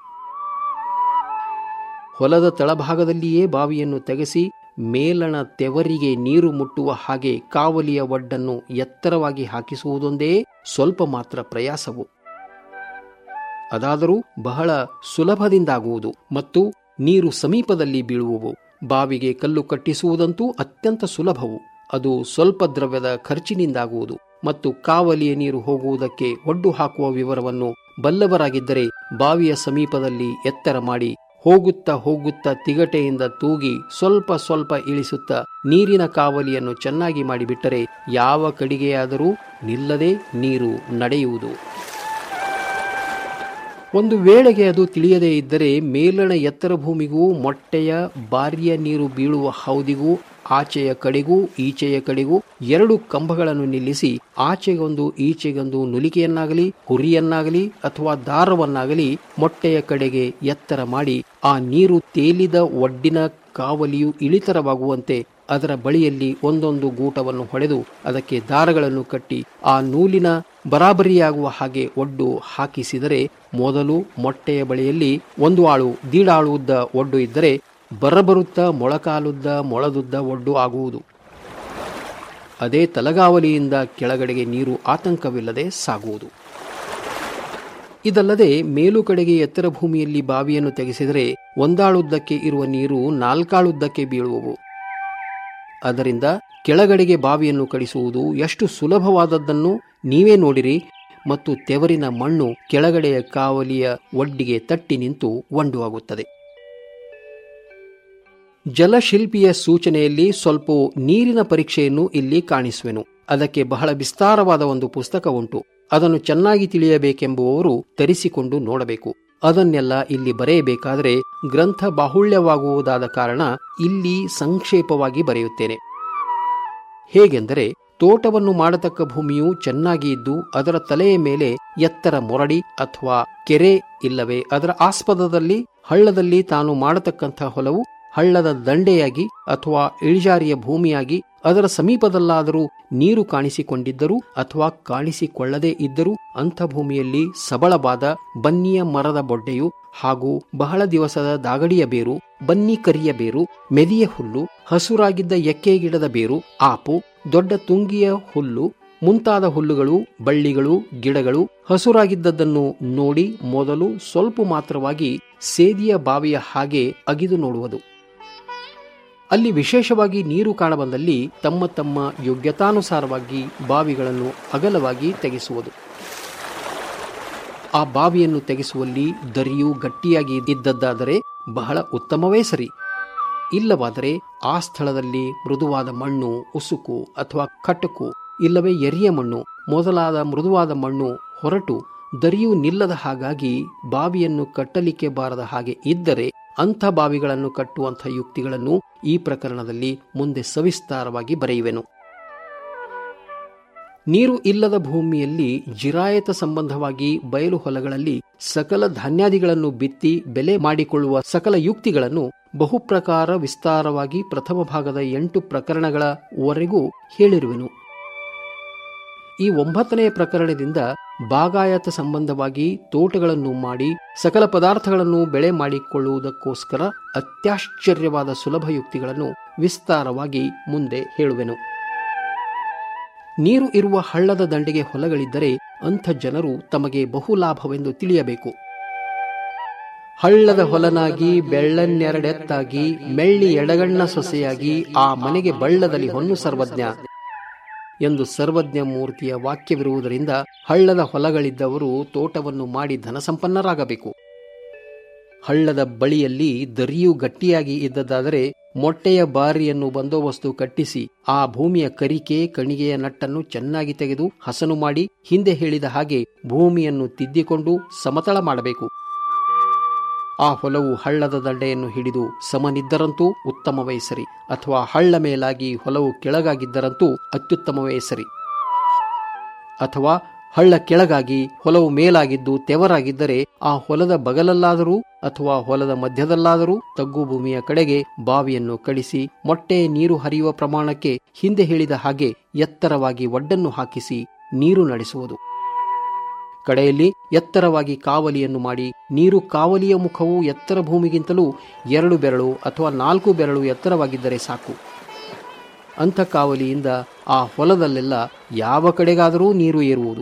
ಹೊಲದ ತಳಭಾಗದಲ್ಲಿಯೇ ಬಾವಿಯನ್ನು ತೆಗೆಸಿ ಮೇಲಣ ತೆವರಿಗೆ ನೀರು ಮುಟ್ಟುವ ಹಾಗೆ ಕಾವಲಿಯ ಒಡ್ಡನ್ನು ಎತ್ತರವಾಗಿ ಹಾಕಿಸುವುದೊಂದೇ ಸ್ವಲ್ಪ ಮಾತ್ರ ಪ್ರಯಾಸವು ಅದಾದರೂ ಬಹಳ ಸುಲಭದಿಂದಾಗುವುದು ಮತ್ತು ನೀರು ಸಮೀಪದಲ್ಲಿ ಬೀಳುವುವು ಬಾವಿಗೆ ಕಲ್ಲು ಕಟ್ಟಿಸುವುದಂತೂ ಅತ್ಯಂತ ಸುಲಭವು ಅದು ಸ್ವಲ್ಪ ದ್ರವ್ಯದ ಖರ್ಚಿನಿಂದಾಗುವುದು ಮತ್ತು ಕಾವಲಿಯ ನೀರು ಹೋಗುವುದಕ್ಕೆ ಒಡ್ಡು ಹಾಕುವ ವಿವರವನ್ನು ಬಲ್ಲವರಾಗಿದ್ದರೆ ಬಾವಿಯ ಸಮೀಪದಲ್ಲಿ ಎತ್ತರ ಮಾಡಿ ಹೋಗುತ್ತಾ ಹೋಗುತ್ತಾ ತಿಗಟೆಯಿಂದ ತೂಗಿ ಸ್ವಲ್ಪ ಸ್ವಲ್ಪ ಇಳಿಸುತ್ತಾ ನೀರಿನ ಕಾವಲಿಯನ್ನು ಚೆನ್ನಾಗಿ ಮಾಡಿಬಿಟ್ಟರೆ ಯಾವ ಕಡೆಗೆಯಾದರೂ ನಿಲ್ಲದೆ ನೀರು ನಡೆಯುವುದು ಒಂದು ವೇಳೆಗೆ ಅದು ತಿಳಿಯದೇ ಇದ್ದರೆ ಮೇಲಣ ಎತ್ತರ ಭೂಮಿಗೂ ಮೊಟ್ಟೆಯ ಬಾರಿಯ ನೀರು ಬೀಳುವ ಹೌದಿಗೂ ಆಚೆಯ ಕಡೆಗೂ ಈಚೆಯ ಕಡೆಗೂ ಎರಡು ಕಂಬಗಳನ್ನು ನಿಲ್ಲಿಸಿ ಆಚೆಗೊಂದು ಈಚೆಗೊಂದು ನುಲಿಕೆಯನ್ನಾಗಲಿ ಹುರಿಯನ್ನಾಗಲಿ ಅಥವಾ ದಾರವನ್ನಾಗಲಿ ಮೊಟ್ಟೆಯ ಕಡೆಗೆ ಎತ್ತರ ಮಾಡಿ ಆ ನೀರು ತೇಲಿದ ಒಡ್ಡಿನ ಕಾವಲಿಯು ಇಳಿತರವಾಗುವಂತೆ ಅದರ ಬಳಿಯಲ್ಲಿ ಒಂದೊಂದು ಗೂಟವನ್ನು ಹೊಡೆದು ಅದಕ್ಕೆ ದಾರಗಳನ್ನು ಕಟ್ಟಿ ಆ ನೂಲಿನ ಬರಾಬರಿಯಾಗುವ ಹಾಗೆ ಒಡ್ಡು ಹಾಕಿಸಿದರೆ ಮೊದಲು ಮೊಟ್ಟೆಯ ಬಳಿಯಲ್ಲಿ ಒಂದು ಆಳು ದೀಡಾಳು ಉದ್ದ ಒಡ್ಡು ಇದ್ದರೆ ಬರಬರುತ್ತಾ ಮೊಳಕಾಲುದ್ದ ಮೊಳದುದ್ದ ಒಡ್ಡು ಆಗುವುದು ಅದೇ ತಲಗಾವಲಿಯಿಂದ ಕೆಳಗಡೆಗೆ ನೀರು ಆತಂಕವಿಲ್ಲದೆ ಸಾಗುವುದು ಇದಲ್ಲದೆ ಮೇಲು ಕಡೆಗೆ ಎತ್ತರ ಭೂಮಿಯಲ್ಲಿ ಬಾವಿಯನ್ನು ತೆಗೆಸಿದರೆ ಒಂದಾಳುದ್ದಕ್ಕೆ ಇರುವ ನೀರು ನಾಲ್ಕಾಳುದ್ದಕ್ಕೆ ಬೀಳುವವು ಅದರಿಂದ ಕೆಳಗಡೆಗೆ ಬಾವಿಯನ್ನು ಕಡಿಸುವುದು ಎಷ್ಟು ಸುಲಭವಾದದ್ದನ್ನು ನೀವೇ ನೋಡಿರಿ ಮತ್ತು ತೆವರಿನ ಮಣ್ಣು ಕೆಳಗಡೆಯ ಕಾವಲಿಯ ಒಡ್ಡಿಗೆ ತಟ್ಟಿ ನಿಂತು ಒಂಡುವಾಗುತ್ತದೆ ಜಲಶಿಲ್ಪಿಯ ಸೂಚನೆಯಲ್ಲಿ ಸ್ವಲ್ಪ ನೀರಿನ ಪರೀಕ್ಷೆಯನ್ನು ಇಲ್ಲಿ ಕಾಣಿಸುವೆನು ಅದಕ್ಕೆ ಬಹಳ ವಿಸ್ತಾರವಾದ ಒಂದು ಪುಸ್ತಕ ಉಂಟು ಅದನ್ನು ಚೆನ್ನಾಗಿ ತಿಳಿಯಬೇಕೆಂಬುವವರು ತರಿಸಿಕೊಂಡು ನೋಡಬೇಕು ಅದನ್ನೆಲ್ಲ ಇಲ್ಲಿ ಬರೆಯಬೇಕಾದರೆ ಗ್ರಂಥ ಬಾಹುಳ್ಯವಾಗುವುದಾದ ಕಾರಣ ಇಲ್ಲಿ ಸಂಕ್ಷೇಪವಾಗಿ ಬರೆಯುತ್ತೇನೆ ಹೇಗೆಂದರೆ ತೋಟವನ್ನು ಮಾಡತಕ್ಕ ಭೂಮಿಯು ಚೆನ್ನಾಗಿ ಇದ್ದು ಅದರ ತಲೆಯ ಮೇಲೆ ಎತ್ತರ ಮೊರಡಿ ಅಥವಾ ಕೆರೆ ಇಲ್ಲವೇ ಅದರ ಆಸ್ಪದದಲ್ಲಿ ಹಳ್ಳದಲ್ಲಿ ತಾನು ಮಾಡತಕ್ಕಂಥ ಹೊಲವು ಹಳ್ಳದ ದಂಡೆಯಾಗಿ ಅಥವಾ ಇಳಿಜಾರಿಯ ಭೂಮಿಯಾಗಿ ಅದರ ಸಮೀಪದಲ್ಲಾದರೂ ನೀರು ಕಾಣಿಸಿಕೊಂಡಿದ್ದರೂ ಅಥವಾ ಕಾಣಿಸಿಕೊಳ್ಳದೇ ಇದ್ದರೂ ಅಂಥ ಭೂಮಿಯಲ್ಲಿ ಸಬಳವಾದ ಬನ್ನಿಯ ಮರದ ಬೊಡ್ಡೆಯು ಹಾಗೂ ಬಹಳ ದಿವಸದ ದಾಗಡಿಯ ಬೇರು ಬನ್ನಿ ಕರಿಯ ಬೇರು ಮೆದಿಯ ಹುಲ್ಲು ಹಸುರಾಗಿದ್ದ ಎಕ್ಕೆ ಗಿಡದ ಬೇರು ಆಪು ದೊಡ್ಡ ತುಂಗಿಯ ಹುಲ್ಲು ಮುಂತಾದ ಹುಲ್ಲುಗಳು ಬಳ್ಳಿಗಳು ಗಿಡಗಳು ಹಸುರಾಗಿದ್ದದ್ದನ್ನು ನೋಡಿ ಮೊದಲು ಸ್ವಲ್ಪ ಮಾತ್ರವಾಗಿ ಸೇದಿಯ ಬಾವಿಯ ಹಾಗೆ ಅಗಿದು ನೋಡುವುದು ಅಲ್ಲಿ ವಿಶೇಷವಾಗಿ ನೀರು ಕಾಣಬಂದಲ್ಲಿ ತಮ್ಮ ತಮ್ಮ ಯೋಗ್ಯತಾನುಸಾರವಾಗಿ ಬಾವಿಗಳನ್ನು ಅಗಲವಾಗಿ ತೆಗೆಸುವುದು ಆ ಬಾವಿಯನ್ನು ತೆಗೆಸುವಲ್ಲಿ ದರಿಯು ಗಟ್ಟಿಯಾಗಿ ಇದ್ದದ್ದಾದರೆ ಬಹಳ ಉತ್ತಮವೇ ಸರಿ ಇಲ್ಲವಾದರೆ ಆ ಸ್ಥಳದಲ್ಲಿ ಮೃದುವಾದ ಮಣ್ಣು ಉಸುಕು ಅಥವಾ ಕಟಕು ಇಲ್ಲವೇ ಎರಿಯ ಮಣ್ಣು ಮೊದಲಾದ ಮೃದುವಾದ ಮಣ್ಣು ಹೊರಟು ದರಿಯು ನಿಲ್ಲದ ಹಾಗಾಗಿ ಬಾವಿಯನ್ನು ಕಟ್ಟಲಿಕ್ಕೆ ಬಾರದ ಹಾಗೆ ಇದ್ದರೆ ಅಂಥ ಬಾವಿಗಳನ್ನು ಕಟ್ಟುವಂಥ ಯುಕ್ತಿಗಳನ್ನು ಈ ಪ್ರಕರಣದಲ್ಲಿ ಮುಂದೆ ಸವಿಸ್ತಾರವಾಗಿ ಬರೆಯುವೆನು ನೀರು ಇಲ್ಲದ ಭೂಮಿಯಲ್ಲಿ ಜಿರಾಯತ ಸಂಬಂಧವಾಗಿ ಬಯಲು ಹೊಲಗಳಲ್ಲಿ ಸಕಲ ಧಾನ್ಯಾದಿಗಳನ್ನು ಬಿತ್ತಿ ಬೆಲೆ ಮಾಡಿಕೊಳ್ಳುವ ಸಕಲ ಯುಕ್ತಿಗಳನ್ನು ಬಹುಪ್ರಕಾರ ವಿಸ್ತಾರವಾಗಿ ಪ್ರಥಮ ಭಾಗದ ಎಂಟು ಪ್ರಕರಣಗಳವರೆಗೂ ಹೇಳಿರುವೆನು ಈ ಒಂಬತ್ತನೆಯ ಪ್ರಕರಣದಿಂದ ಬಾಗಾಯತ ಸಂಬಂಧವಾಗಿ ತೋಟಗಳನ್ನು ಮಾಡಿ ಸಕಲ ಪದಾರ್ಥಗಳನ್ನು ಬೆಳೆ ಮಾಡಿಕೊಳ್ಳುವುದಕ್ಕೋಸ್ಕರ ಅತ್ಯಾಶ್ಚರ್ಯವಾದ ಸುಲಭ ಯುಕ್ತಿಗಳನ್ನು ವಿಸ್ತಾರವಾಗಿ ಮುಂದೆ ಹೇಳುವೆನು ನೀರು ಇರುವ ಹಳ್ಳದ ದಂಡೆಗೆ ಹೊಲಗಳಿದ್ದರೆ ಅಂಥ ಜನರು ತಮಗೆ ಬಹು ಲಾಭವೆಂದು ತಿಳಿಯಬೇಕು ಹಳ್ಳದ ಹೊಲನಾಗಿ ಬೆಳ್ಳನ್ನೆರಡೆತ್ತಾಗಿ ಮೆಳ್ಳಿ ಎಡಗಣ್ಣ ಸೊಸೆಯಾಗಿ ಆ ಮನೆಗೆ ಬಳ್ಳದಲ್ಲಿ ಹೊನ್ನು ಸರ್ವಜ್ಞ ಎಂದು ಸರ್ವಜ್ಞ ಮೂರ್ತಿಯ ವಾಕ್ಯವಿರುವುದರಿಂದ ಹಳ್ಳದ ಹೊಲಗಳಿದ್ದವರು ತೋಟವನ್ನು ಮಾಡಿ ಧನಸಂಪನ್ನರಾಗಬೇಕು ಹಳ್ಳದ ಬಳಿಯಲ್ಲಿ ದರಿಯು ಗಟ್ಟಿಯಾಗಿ ಇದ್ದದ್ದಾದರೆ ಮೊಟ್ಟೆಯ ಬಾರಿಯನ್ನು ಬಂದೋಬಸ್ತು ಕಟ್ಟಿಸಿ ಆ ಭೂಮಿಯ ಕರಿಕೆ ಕಣಿಗೆಯ ನಟ್ಟನ್ನು ಚೆನ್ನಾಗಿ ತೆಗೆದು ಹಸನು ಮಾಡಿ ಹಿಂದೆ ಹೇಳಿದ ಹಾಗೆ ಭೂಮಿಯನ್ನು ತಿದ್ದಿಕೊಂಡು ಸಮತಳ ಮಾಡಬೇಕು ಆ ಹೊಲವು ಹಳ್ಳದ ದಂಡೆಯನ್ನು ಹಿಡಿದು ಸಮನಿದ್ದರಂತೂ ಉತ್ತಮವೇ ಸರಿ ಅಥವಾ ಹಳ್ಳ ಮೇಲಾಗಿ ಹೊಲವು ಕೆಳಗಾಗಿದ್ದರಂತೂ ಅತ್ಯುತ್ತಮವೇ ಸರಿ ಅಥವಾ ಹಳ್ಳ ಕೆಳಗಾಗಿ ಹೊಲವು ಮೇಲಾಗಿದ್ದು ತೆವರಾಗಿದ್ದರೆ ಆ ಹೊಲದ ಬಗಲಲ್ಲಾದರೂ ಅಥವಾ ಹೊಲದ ಮಧ್ಯದಲ್ಲಾದರೂ ತಗ್ಗು ಭೂಮಿಯ ಕಡೆಗೆ ಬಾವಿಯನ್ನು ಕಡಿಸಿ ಮೊಟ್ಟೆ ನೀರು ಹರಿಯುವ ಪ್ರಮಾಣಕ್ಕೆ ಹಿಂದೆ ಹೇಳಿದ ಹಾಗೆ ಎತ್ತರವಾಗಿ ಒಡ್ಡನ್ನು ಹಾಕಿಸಿ ನೀರು ನಡೆಸುವುದು ಕಡೆಯಲ್ಲಿ ಎತ್ತರವಾಗಿ ಕಾವಲಿಯನ್ನು ಮಾಡಿ ನೀರು ಕಾವಲಿಯ ಮುಖವು ಎತ್ತರ ಭೂಮಿಗಿಂತಲೂ ಎರಡು ಬೆರಳು ಅಥವಾ ನಾಲ್ಕು ಬೆರಳು ಎತ್ತರವಾಗಿದ್ದರೆ ಸಾಕು ಅಂಥ ಕಾವಲಿಯಿಂದ ಆ ಹೊಲದಲ್ಲೆಲ್ಲ ಯಾವ ಕಡೆಗಾದರೂ ನೀರು ಏರುವುದು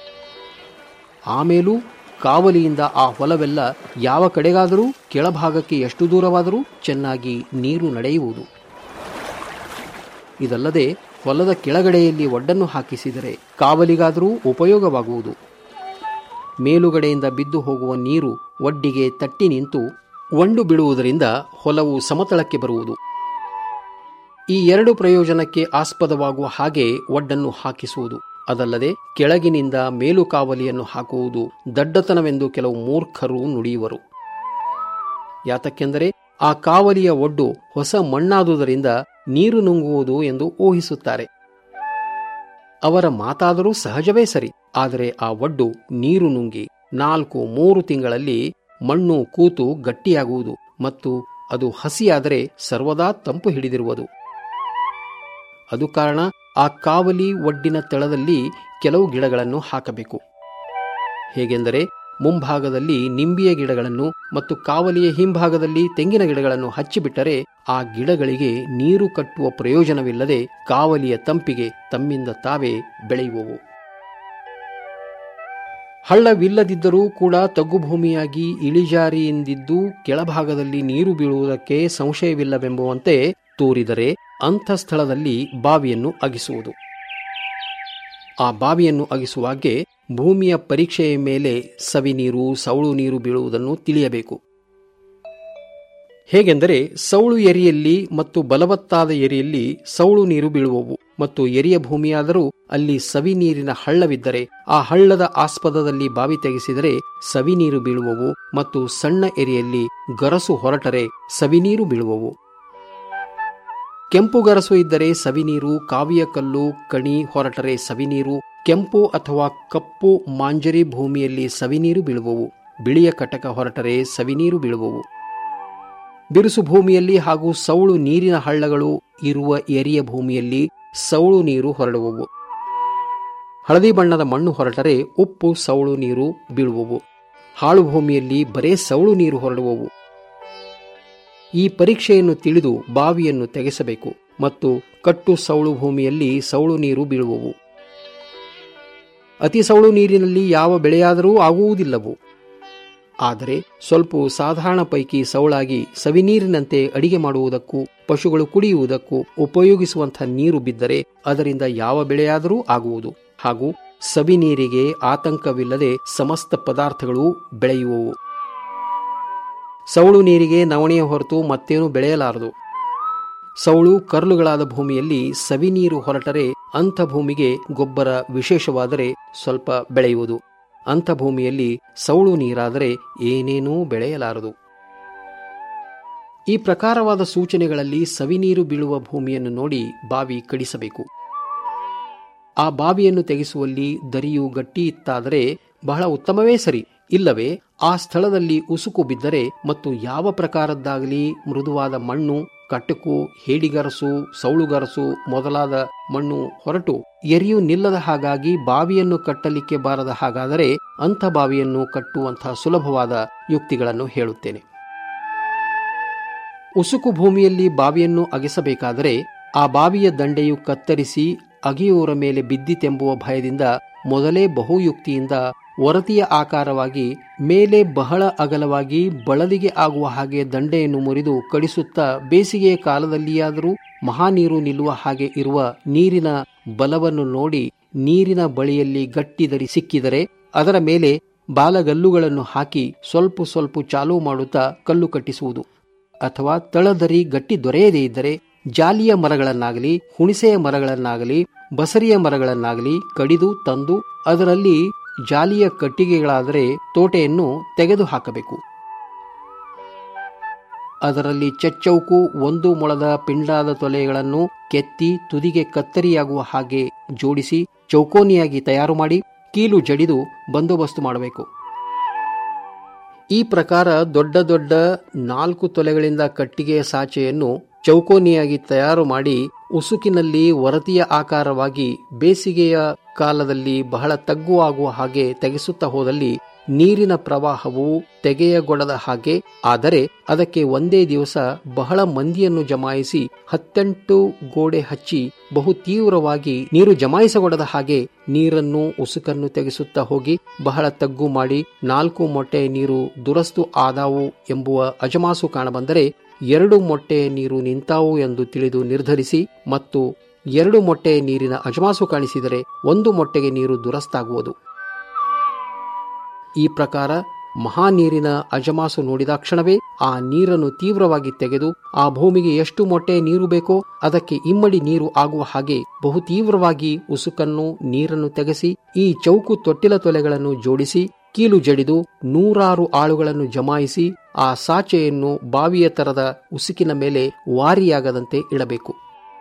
ಆಮೇಲೂ ಕಾವಲಿಯಿಂದ ಆ ಹೊಲವೆಲ್ಲ ಯಾವ ಕಡೆಗಾದರೂ ಕೆಳಭಾಗಕ್ಕೆ ಎಷ್ಟು ದೂರವಾದರೂ ಚೆನ್ನಾಗಿ ನೀರು ನಡೆಯುವುದು ಇದಲ್ಲದೆ ಹೊಲದ ಕೆಳಗಡೆಯಲ್ಲಿ ಒಡ್ಡನ್ನು ಹಾಕಿಸಿದರೆ ಕಾವಲಿಗಾದರೂ ಉಪಯೋಗವಾಗುವುದು ಮೇಲುಗಡೆಯಿಂದ ಬಿದ್ದು ಹೋಗುವ ನೀರು ಒಡ್ಡಿಗೆ ತಟ್ಟಿ ನಿಂತು ಒಂಡು ಬೀಳುವುದರಿಂದ ಹೊಲವು ಸಮತಳಕ್ಕೆ ಬರುವುದು ಈ ಎರಡು ಪ್ರಯೋಜನಕ್ಕೆ ಆಸ್ಪದವಾಗುವ ಹಾಗೆ ಒಡ್ಡನ್ನು ಹಾಕಿಸುವುದು ಅದಲ್ಲದೆ ಕೆಳಗಿನಿಂದ ಮೇಲು ಕಾವಲಿಯನ್ನು ಹಾಕುವುದು ದಡ್ಡತನವೆಂದು ಕೆಲವು ಮೂರ್ಖರು ನುಡಿಯುವರು ಯಾತಕ್ಕೆಂದರೆ ಆ ಕಾವಲಿಯ ಒಡ್ಡು ಹೊಸ ಮಣ್ಣಾದುದರಿಂದ ನೀರು ನುಂಗುವುದು ಎಂದು ಊಹಿಸುತ್ತಾರೆ ಅವರ ಮಾತಾದರೂ ಸಹಜವೇ ಸರಿ ಆದರೆ ಆ ಒಡ್ಡು ನೀರು ನುಂಗಿ ನಾಲ್ಕು ಮೂರು ತಿಂಗಳಲ್ಲಿ ಮಣ್ಣು ಕೂತು ಗಟ್ಟಿಯಾಗುವುದು ಮತ್ತು ಅದು ಹಸಿಯಾದರೆ ಸರ್ವದಾ ತಂಪು ಹಿಡಿದಿರುವುದು ಅದು ಕಾರಣ ಆ ಕಾವಲಿ ಒಡ್ಡಿನ ತಳದಲ್ಲಿ ಕೆಲವು ಗಿಡಗಳನ್ನು ಹಾಕಬೇಕು ಹೇಗೆಂದರೆ ಮುಂಭಾಗದಲ್ಲಿ ನಿಂಬಿಯ ಗಿಡಗಳನ್ನು ಮತ್ತು ಕಾವಲಿಯ ಹಿಂಭಾಗದಲ್ಲಿ ತೆಂಗಿನ ಗಿಡಗಳನ್ನು ಹಚ್ಚಿಬಿಟ್ಟರೆ ಆ ಗಿಡಗಳಿಗೆ ನೀರು ಕಟ್ಟುವ ಪ್ರಯೋಜನವಿಲ್ಲದೆ ಕಾವಲಿಯ ತಂಪಿಗೆ ತಮ್ಮಿಂದ ತಾವೇ ಬೆಳೆಯುವವು ಹಳ್ಳವಿಲ್ಲದಿದ್ದರೂ ಕೂಡ ತಗ್ಗುಭೂಮಿಯಾಗಿ ಇಳಿಜಾರಿಯಿಂದಿದ್ದು ಕೆಳಭಾಗದಲ್ಲಿ ನೀರು ಬೀಳುವುದಕ್ಕೆ ಸಂಶಯವಿಲ್ಲವೆಂಬುವಂತೆ ತೋರಿದರೆ ಅಂಥ ಸ್ಥಳದಲ್ಲಿ ಬಾವಿಯನ್ನು ಅಗಿಸುವುದು ಆ ಬಾವಿಯನ್ನು ಅಗಿಸುವಾಗೆ ಭೂಮಿಯ ಪರೀಕ್ಷೆಯ ಮೇಲೆ ಸವಿ ನೀರು ಸೌಳು ನೀರು ಬೀಳುವುದನ್ನು ತಿಳಿಯಬೇಕು ಹೇಗೆಂದರೆ ಸೌಳು ಎರಿಯಲ್ಲಿ ಮತ್ತು ಬಲವತ್ತಾದ ಎರಿಯಲ್ಲಿ ಸೌಳು ನೀರು ಬೀಳುವವು ಮತ್ತು ಎರಿಯ ಭೂಮಿಯಾದರೂ ಅಲ್ಲಿ ಸವಿ ನೀರಿನ ಹಳ್ಳವಿದ್ದರೆ ಆ ಹಳ್ಳದ ಆಸ್ಪದದಲ್ಲಿ ಬಾವಿ ತೆಗೆಸಿದರೆ ಸವಿ ನೀರು ಬೀಳುವವು ಮತ್ತು ಸಣ್ಣ ಎರಿಯಲ್ಲಿ ಗರಸು ಹೊರಟರೆ ಸವಿ ನೀರು ಬೀಳುವವು ಕೆಂಪು ಗರಸು ಇದ್ದರೆ ಸವಿನೀರು ಕಾವಿಯ ಕಲ್ಲು ಕಣಿ ಹೊರಟರೆ ಸವಿನೀರು ಕೆಂಪು ಅಥವಾ ಕಪ್ಪು ಮಾಂಜರಿ ಭೂಮಿಯಲ್ಲಿ ಸವಿನೀರು ಬೀಳುವವು ಬಿಳಿಯ ಕಟಕ ಹೊರಟರೆ ಸವಿನೀರು ಬೀಳುವವು ಬಿರುಸು ಭೂಮಿಯಲ್ಲಿ ಹಾಗೂ ಸೌಳು ನೀರಿನ ಹಳ್ಳಗಳು ಇರುವ ಎರಿಯ ಭೂಮಿಯಲ್ಲಿ ಸೌಳು ನೀರು ಹೊರಡುವವು ಹಳದಿ ಬಣ್ಣದ ಮಣ್ಣು ಹೊರಟರೆ ಉಪ್ಪು ಸೌಳು ನೀರು ಬೀಳುವವು ಹಾಳು ಭೂಮಿಯಲ್ಲಿ ಬರೇ ಸೌಳು ನೀರು ಹೊರಡುವವು ಈ ಪರೀಕ್ಷೆಯನ್ನು ತಿಳಿದು ಬಾವಿಯನ್ನು ತೆಗೆಸಬೇಕು ಮತ್ತು ಕಟ್ಟು ಸೌಳು ಭೂಮಿಯಲ್ಲಿ ಸೌಳು ನೀರು ಬೀಳುವವು ಅತಿ ಸೌಳು ನೀರಿನಲ್ಲಿ ಯಾವ ಬೆಳೆಯಾದರೂ ಆಗುವುದಿಲ್ಲವು ಆದರೆ ಸ್ವಲ್ಪ ಸಾಧಾರಣ ಪೈಕಿ ಸೌಳಾಗಿ ಸವಿನೀರಿನಂತೆ ಅಡಿಗೆ ಮಾಡುವುದಕ್ಕೂ ಪಶುಗಳು ಕುಡಿಯುವುದಕ್ಕೂ ಉಪಯೋಗಿಸುವಂಥ ನೀರು ಬಿದ್ದರೆ ಅದರಿಂದ ಯಾವ ಬೆಳೆಯಾದರೂ ಆಗುವುದು ಹಾಗೂ ಸವಿನೀರಿಗೆ ಆತಂಕವಿಲ್ಲದೆ ಸಮಸ್ತ ಪದಾರ್ಥಗಳು ಬೆಳೆಯುವವು ಸೌಳು ನೀರಿಗೆ ನವಣೆಯ ಹೊರತು ಮತ್ತೇನು ಬೆಳೆಯಲಾರದು ಸೌಳು ಕರ್ಲುಗಳಾದ ಭೂಮಿಯಲ್ಲಿ ಸವಿ ನೀರು ಹೊರಟರೆ ಅಂಥ ಭೂಮಿಗೆ ಗೊಬ್ಬರ ವಿಶೇಷವಾದರೆ ಸ್ವಲ್ಪ ಬೆಳೆಯುವುದು ಅಂಥ ಭೂಮಿಯಲ್ಲಿ ಸೌಳು ನೀರಾದರೆ ಏನೇನೂ ಬೆಳೆಯಲಾರದು ಈ ಪ್ರಕಾರವಾದ ಸೂಚನೆಗಳಲ್ಲಿ ಸವಿನೀರು ಬೀಳುವ ಭೂಮಿಯನ್ನು ನೋಡಿ ಬಾವಿ ಕಡಿಸಬೇಕು ಆ ಬಾವಿಯನ್ನು ತೆಗೆಸುವಲ್ಲಿ ದರಿಯು ಗಟ್ಟಿ ಇತ್ತಾದರೆ ಬಹಳ ಉತ್ತಮವೇ ಸರಿ ಇಲ್ಲವೇ ಆ ಸ್ಥಳದಲ್ಲಿ ಉಸುಕು ಬಿದ್ದರೆ ಮತ್ತು ಯಾವ ಪ್ರಕಾರದ್ದಾಗಲಿ ಮೃದುವಾದ ಮಣ್ಣು ಕಟಕು ಹೇಡಿಗರಸು ಸೌಳುಗರಸು ಮೊದಲಾದ ಮಣ್ಣು ಹೊರಟು ಎರಿಯು ನಿಲ್ಲದ ಹಾಗಾಗಿ ಬಾವಿಯನ್ನು ಕಟ್ಟಲಿಕ್ಕೆ ಬಾರದ ಹಾಗಾದರೆ ಅಂಥ ಬಾವಿಯನ್ನು ಕಟ್ಟುವಂತಹ ಸುಲಭವಾದ ಯುಕ್ತಿಗಳನ್ನು ಹೇಳುತ್ತೇನೆ ಉಸುಕು ಭೂಮಿಯಲ್ಲಿ ಬಾವಿಯನ್ನು ಅಗೆಸಬೇಕಾದರೆ ಆ ಬಾವಿಯ ದಂಡೆಯು ಕತ್ತರಿಸಿ ಅಗೆಯುವರ ಮೇಲೆ ಬಿದ್ದಿತೆಂಬುವ ಭಯದಿಂದ ಮೊದಲೇ ಬಹುಯುಕ್ತಿಯಿಂದ ವರತಿಯ ಆಕಾರವಾಗಿ ಮೇಲೆ ಬಹಳ ಅಗಲವಾಗಿ ಬಳಲಿಗೆ ಆಗುವ ಹಾಗೆ ದಂಡೆಯನ್ನು ಮುರಿದು ಕಡಿಸುತ್ತಾ ಬೇಸಿಗೆಯ ಕಾಲದಲ್ಲಿಯಾದರೂ ಮಹಾ ನೀರು ನಿಲ್ಲುವ ಹಾಗೆ ಇರುವ ನೀರಿನ ಬಲವನ್ನು ನೋಡಿ ನೀರಿನ ಬಳಿಯಲ್ಲಿ ಗಟ್ಟಿದರಿ ಸಿಕ್ಕಿದರೆ ಅದರ ಮೇಲೆ ಬಾಲಗಲ್ಲುಗಳನ್ನು ಹಾಕಿ ಸ್ವಲ್ಪ ಸ್ವಲ್ಪ ಚಾಲೂ ಮಾಡುತ್ತಾ ಕಲ್ಲು ಕಟ್ಟಿಸುವುದು ಅಥವಾ ತಳದರಿ ಗಟ್ಟಿ ದೊರೆಯದೇ ಇದ್ದರೆ ಜಾಲಿಯ ಮರಗಳನ್ನಾಗಲಿ ಹುಣಿಸೆಯ ಮರಗಳನ್ನಾಗಲಿ ಬಸರಿಯ ಮರಗಳನ್ನಾಗಲಿ ಕಡಿದು ತಂದು ಅದರಲ್ಲಿ ಜಾಲಿಯ ಕಟ್ಟಿಗೆಗಳಾದರೆ ತೋಟೆಯನ್ನು ತೆಗೆದು ಹಾಕಬೇಕು ಅದರಲ್ಲಿ ಚಚ್ಚೌಕು ಒಂದು ಮೊಳದ ಪಿಂಡಾದ ತೊಲೆಗಳನ್ನು ಕೆತ್ತಿ ತುದಿಗೆ ಕತ್ತರಿಯಾಗುವ ಹಾಗೆ ಜೋಡಿಸಿ ಚೌಕೋನಿಯಾಗಿ ತಯಾರು ಮಾಡಿ ಕೀಲು ಜಡಿದು ಬಂದೋಬಸ್ತು ಮಾಡಬೇಕು ಈ ಪ್ರಕಾರ ದೊಡ್ಡ ದೊಡ್ಡ ನಾಲ್ಕು ತೊಲೆಗಳಿಂದ ಕಟ್ಟಿಗೆಯ ಸಾಚೆಯನ್ನು ಚೌಕೋನಿಯಾಗಿ ತಯಾರು ಮಾಡಿ ಉಸುಕಿನಲ್ಲಿ ವರತಿಯ ಆಕಾರವಾಗಿ ಬೇಸಿಗೆಯ ಕಾಲದಲ್ಲಿ ಬಹಳ ತಗ್ಗುವಾಗುವ ಹಾಗೆ ತೆಗೆಸುತ್ತಾ ಹೋದಲ್ಲಿ ನೀರಿನ ಪ್ರವಾಹವು ತೆಗೆಯಗೊಡದ ಹಾಗೆ ಆದರೆ ಅದಕ್ಕೆ ಒಂದೇ ದಿವಸ ಬಹಳ ಮಂದಿಯನ್ನು ಜಮಾಯಿಸಿ ಹತ್ತೆಂಟು ಗೋಡೆ ಹಚ್ಚಿ ಬಹು ತೀವ್ರವಾಗಿ ನೀರು ಜಮಾಯಿಸಗೊಡದ ಹಾಗೆ ನೀರನ್ನು ಉಸುಕನ್ನು ತೆಗೆಸುತ್ತಾ ಹೋಗಿ ಬಹಳ ತಗ್ಗು ಮಾಡಿ ನಾಲ್ಕು ಮೊಟ್ಟೆ ನೀರು ದುರಸ್ತು ಆದಾವು ಎಂಬುವ ಅಜಮಾಸು ಕಾಣಬಂದರೆ ಎರಡು ಮೊಟ್ಟೆ ನೀರು ನಿಂತಾವು ಎಂದು ತಿಳಿದು ನಿರ್ಧರಿಸಿ ಮತ್ತು ಎರಡು ಮೊಟ್ಟೆ ನೀರಿನ ಅಜಮಾಸು ಕಾಣಿಸಿದರೆ ಒಂದು ಮೊಟ್ಟೆಗೆ ನೀರು ದುರಸ್ತಾಗುವುದು ಈ ಪ್ರಕಾರ ಮಹಾ ನೀರಿನ ಅಜಮಾಸು ನೋಡಿದ ಕ್ಷಣವೇ ಆ ನೀರನ್ನು ತೀವ್ರವಾಗಿ ತೆಗೆದು ಆ ಭೂಮಿಗೆ ಎಷ್ಟು ಮೊಟ್ಟೆ ನೀರು ಬೇಕೋ ಅದಕ್ಕೆ ಇಮ್ಮಡಿ ನೀರು ಆಗುವ ಹಾಗೆ ಬಹು ತೀವ್ರವಾಗಿ ಉಸುಕನ್ನು ನೀರನ್ನು ತೆಗೆಸಿ ಈ ಚೌಕು ತೊಟ್ಟಿಲ ತೊಲೆಗಳನ್ನು ಜೋಡಿಸಿ ಕೀಲು ಜಡಿದು ನೂರಾರು ಆಳುಗಳನ್ನು ಜಮಾಯಿಸಿ ಆ ಸಾಚೆಯನ್ನು ಬಾವಿಯ ತರದ ಉಸುಕಿನ ಮೇಲೆ ವಾರಿಯಾಗದಂತೆ ಇಡಬೇಕು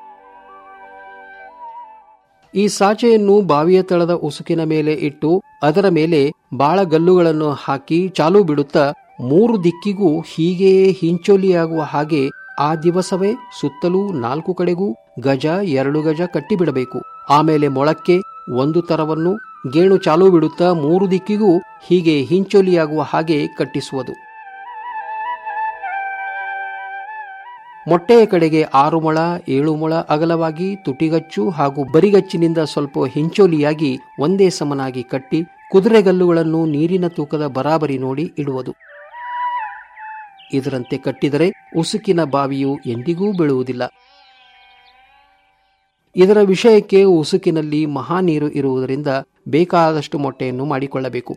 ಈ ಸಾಚೆಯನ್ನು ಬಾವಿಯ ತಳದ ಉಸುಕಿನ ಮೇಲೆ ಇಟ್ಟು ಅದರ ಮೇಲೆ ಬಾಳಗಲ್ಲುಗಳನ್ನು ಹಾಕಿ ಚಾಲು ಬಿಡುತ್ತಾ ಮೂರು ದಿಕ್ಕಿಗೂ ಹೀಗೆಯೇ ಹಿಂಚೊಲಿಯಾಗುವ ಹಾಗೆ ಆ ದಿವಸವೇ ಸುತ್ತಲೂ ನಾಲ್ಕು ಕಡೆಗೂ ಗಜ ಎರಡು ಗಜ ಕಟ್ಟಿಬಿಡಬೇಕು ಆಮೇಲೆ ಮೊಳಕ್ಕೆ ಒಂದು ತರವನ್ನು ಗೇಣು ಚಾಲು ಬಿಡುತ್ತಾ ಮೂರು ದಿಕ್ಕಿಗೂ ಹೀಗೆ ಹಿಂಚೊಲಿಯಾಗುವ ಹಾಗೆ ಕಟ್ಟಿಸುವುದು ಮೊಟ್ಟೆಯ ಕಡೆಗೆ ಆರು ಮೊಳ ಏಳು ಮೊಳ ಅಗಲವಾಗಿ ತುಟಿಗಚ್ಚು ಹಾಗೂ ಬರಿಗಚ್ಚಿನಿಂದ ಸ್ವಲ್ಪ ಹಿಂಚೋಲಿಯಾಗಿ ಒಂದೇ ಸಮನಾಗಿ ಕಟ್ಟಿ ಕುದುರೆಗಲ್ಲುಗಳನ್ನು ನೀರಿನ ತೂಕದ ಬರಾಬರಿ ನೋಡಿ ಇಡುವುದು ಇದರಂತೆ ಕಟ್ಟಿದರೆ ಉಸುಕಿನ ಬಾವಿಯು ಎಂದಿಗೂ ಬೀಳುವುದಿಲ್ಲ ಇದರ ವಿಷಯಕ್ಕೆ ಉಸುಕಿನಲ್ಲಿ ಮಹಾ ನೀರು ಇರುವುದರಿಂದ ಬೇಕಾದಷ್ಟು ಮೊಟ್ಟೆಯನ್ನು ಮಾಡಿಕೊಳ್ಳಬೇಕು